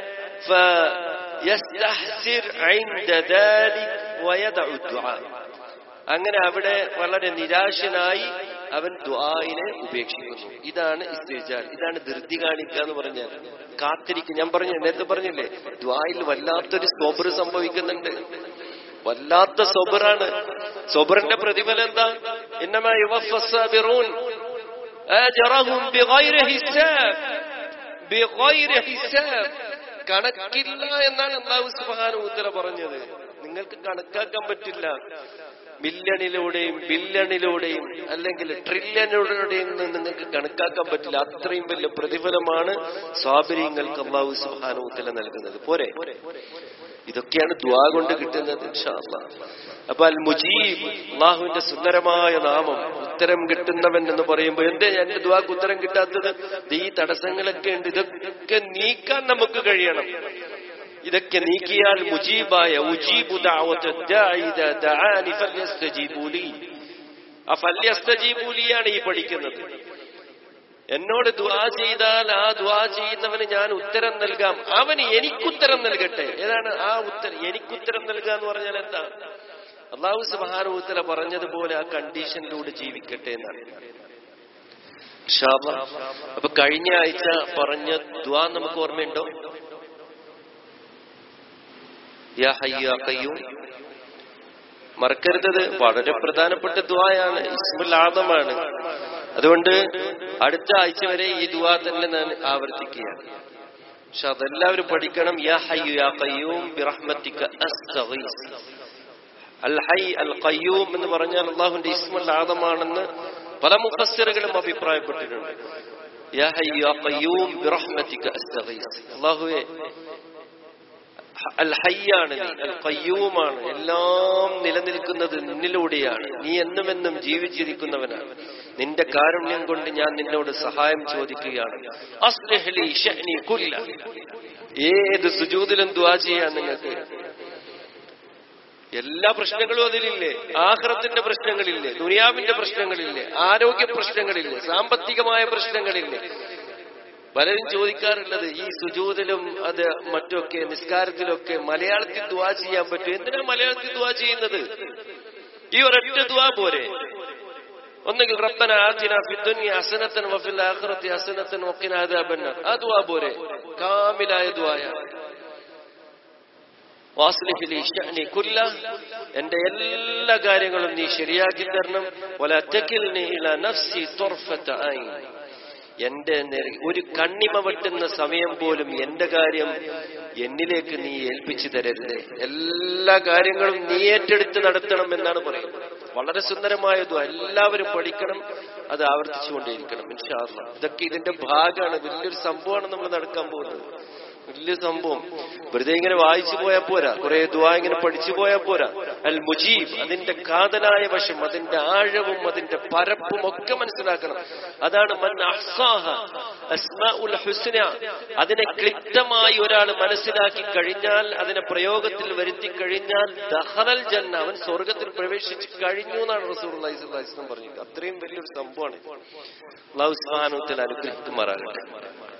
فيستحسر عند ذلك ويدع الدعاء അങ്ങനെ അവിടെ വളരെ നിരാശനായി അവൻ ദുആയിനെ ഉപേക്ഷിക്കുന്നു ഇതാണ് ഇസ്തിജാൽ ഇതാണ് ധൃതി കാണിക്കുക എന്ന് പറഞ്ഞാൽ കാത്തിരിക്കും ഞാൻ പറഞ്ഞു നേരത്തെ പറഞ്ഞില്ലേ ദ്വായിൽ വല്ലാത്തൊരു സോബർ സംഭവിക്കുന്നുണ്ട് വല്ലാത്ത സൊബറാണ് സൊബറിന്റെ പ്രതിഫലം എന്താ ഇന്നമാ യുവഫസ്സാബിറൂൻ അജ്റഹും ബിഗൈരി ഹിസാബ് ബിഗൈരി ഹിസാബ് കണക്കില്ല എന്നാണ് അള്ളാഹു സുബ്ഹാനഹു ഉത്തര പറഞ്ഞത് നിങ്ങൾക്ക് കണക്കാക്കാൻ പറ്റില്ല മില്യണിലൂടെയും ബില്യണിലൂടെയും അല്ലെങ്കിൽ ട്രില്യണിലൂടെയും നിങ്ങൾക്ക് കണക്കാക്കാൻ പറ്റില്ല അത്രയും വലിയ പ്രതിഫലമാണ് സ്വാബരിങ്ങൾക്ക് അള്ളാഹു സുബ്ഹാനഹു ഉത്തര നൽകുന്നത് പോരെ ഇതൊക്കെയാണ് ദ്വാ കൊണ്ട് കിട്ടുന്നത് ഇൻഷാ അല്ലാഹ് അപ്പൊ അൽ മുജീബ് അള്ളാഹുവിന്റെ സുന്ദരമായ നാമം ഉത്തരം കിട്ടുന്നവൻ എന്ന് പറയുമ്പോൾ എന്തേ എന്റെ ദ്വാക്ക് ഉത്തരം കിട്ടാത്തത് ദേ ഈ തടസ്സങ്ങളൊക്കെ ഉണ്ട് ഇതൊക്കെ നീക്കാൻ നമുക്ക് കഴിയണം ഇതൊക്കെ നീക്കിയാൽ മുജീബായ ഉജീബു ദഅവത ദാഇ ഇദാ ദഅാനി ഫല്യസ്തജീബു ലീ ആ ഫല്യസ്തജീബു ലീയാണ് ഈ പഠിക്കുന്നത് എന്നോട് ദ്വാ ചെയ്താൽ ആ ദ്വാ ചെയ്യുന്നവന് ഞാൻ ഉത്തരം നൽകാം അവന് എനിക്കുത്തരം നൽകട്ടെ ഏതാണ് ആ ഉത്തരം എനിക്കുത്തരം നൽകുക എന്ന് പറഞ്ഞാൽ എന്താ അള്ളാഹു സുബാനുത്തല പറഞ്ഞതുപോലെ ആ കണ്ടീഷനിലൂടെ ജീവിക്കട്ടെ എന്നാണ് ഇൻഷാ അല്ലാഹ്. അപ്പൊ കഴിഞ്ഞ ആഴ്ച പറഞ്ഞ ദ്വാ നമുക്ക് ഓർമ്മയുണ്ടോ യാ ഹയ്യു യാ ഖയ്യൂം മറക്കരുതത് വളരെ പ്രധാനപ്പെട്ട ദ്വായാണ് ഇസ്മുൽ ആദമാണ് അതുകൊണ്ട് അടുത്ത ആഴ്ച വരെ ഈ ദ്വാ തന്നെ ഞാൻ ആവർത്തിക്കുകയാണ് പക്ഷെ അതെല്ലാവരും പഠിക്കണം യാ ഹയ്യു യാ ഖയ്യൂം ബിറഹ്മത്തിക അസ്തഗീസ് അൽ ഹൈ അൽ ഖയ്യൂം എന്ന് പറഞ്ഞാൽ അള്ളാഹുവിന്റെ ഇസ്മുൽ ആദമാണെന്ന് പല മുഫസ്സിറുകളും അഭിപ്രായപ്പെട്ടിട്ടുണ്ട് യാ ഹയ്യു യാ ഖയ്യൂം ബിറഹ്മത്തിക അസ്തഗീസ് അള്ളാഹുവേ അൽ ഹയ്യാണ് നീ അൽ ഖയ്യൂമാണ് എല്ലാം നിലനിൽക്കുന്നത് നിന്നിലൂടെയാണ് നീ എന്നും എന്നും ജീവിച്ചിരിക്കുന്നവനാണ് നിന്റെ കാരുണ്യം കൊണ്ട് ഞാൻ നിന്നോട് സഹായം ചോദിക്കുകയാണ് അസ്ലിഹ് ലി ശഅനി കുല്ല. ഏത് സുജൂദിലും ദുആ ചെയ്യാൻ നിങ്ങൾക്ക് എല്ലാ പ്രശ്നങ്ങളും അതിലില്ലേ ആഹ്റത്തിന്റെ പ്രശ്നങ്ങളില്ലേ ദുനിയാവിന്റെ പ്രശ്നങ്ങളില്ലേ ആരോഗ്യ പ്രശ്നങ്ങളില്ലേ സാമ്പത്തികമായ പ്രശ്നങ്ങളില്ലേ പലരും ചോദിക്കാറുള്ളത് ഈ സുജൂതിലും അത് മറ്റൊക്കെ നിസ്കാരത്തിലൊക്കെ മലയാളത്തിൽ ദുവാ ചെയ്യാൻ പറ്റും എന്തിനാ മലയാളത്തിൽ ദുവാ ചെയ്യുന്നത് ഈ ഒരൊറ്റ ദുവാ പോരെ ഒന്നെങ്കിൽ റബ്ബന ആതിന ഫിദ്ദുനിയ ഹസനത്തൻ വഫിൽ ആഖിറതി ഹസനത്തൻ വഖിന അദാബന്നാർ ആ ദുവാ പോരെ കാമിലായ ദുവായാണ് വാസ്ലിഹ് ലി ശഅനി കുല്ല എന്റെ എല്ലാ കാര്യങ്ങളും നീ ശരിയാക്കി തരണം വല തകിൽനി ഇല നഫ്സി തുർഫത ഐൻ എന്റെ നേരെ- ഒരു കണ്ണിമ വെട്ടുന്ന സമയം പോലും എന്റെ കാര്യം എന്നിലേക്ക് നീ ഏൽപ്പിച്ചു തരരുത് എല്ലാ കാര്യങ്ങളും നീ ഏറ്റെടുത്ത് നടത്തണം എന്നാണ് പറയുന്നത് വളരെ സുന്ദരമായതും എല്ലാവരും പഠിക്കണം അത് ആവർത്തിച്ചുകൊണ്ടേയിരിക്കണം ഇൻഷാ അല്ലാ ഇതൊക്കെ ഇതിന്റെ ഭാഗമാണ് വലിയൊരു സംഭവമാണ് നമ്മൾ നടക്കാൻ പോകുന്നത് വലിയ സംഭവം വെറുതെ ഇങ്ങനെ വായിച്ചു പോയാൽ പോരാ കുറെ ദുആ ഇങ്ങനെ പഠിച്ചു പോയാൽ പോരാ അൽ മുജീബ് അതിന്റെ കാതലായ വശം അതിന്റെ ആഴവും അതിന്റെ പരപ്പും ഒക്കെ മനസ്സിലാക്കണം അതാണ് മൻ അഹ്സാഹ അസ്മാഉൽ ഹുസ്ന അതിനെ ക്ലിപ്തമായി ഒരാൾ മനസ്സിലാക്കി കഴിഞ്ഞാൽ അതിനെ പ്രയോഗത്തിൽ വരുത്തി കഴിഞ്ഞാൽ ദഹറൽ ജന്ന അവൻ സ്വർഗത്തിൽ പ്രവേശിച്ചു കഴിഞ്ഞു എന്നാണ് റസൂൽ അള്ളാഹിസ്ലാം പറഞ്ഞത് അത്രയും വലിയൊരു സംഭവമാണ് അള്ളാഹു സുബ്ഹാനഹു വ തആല അനുഗ്രഹിക്കുമാറാകട്ടെ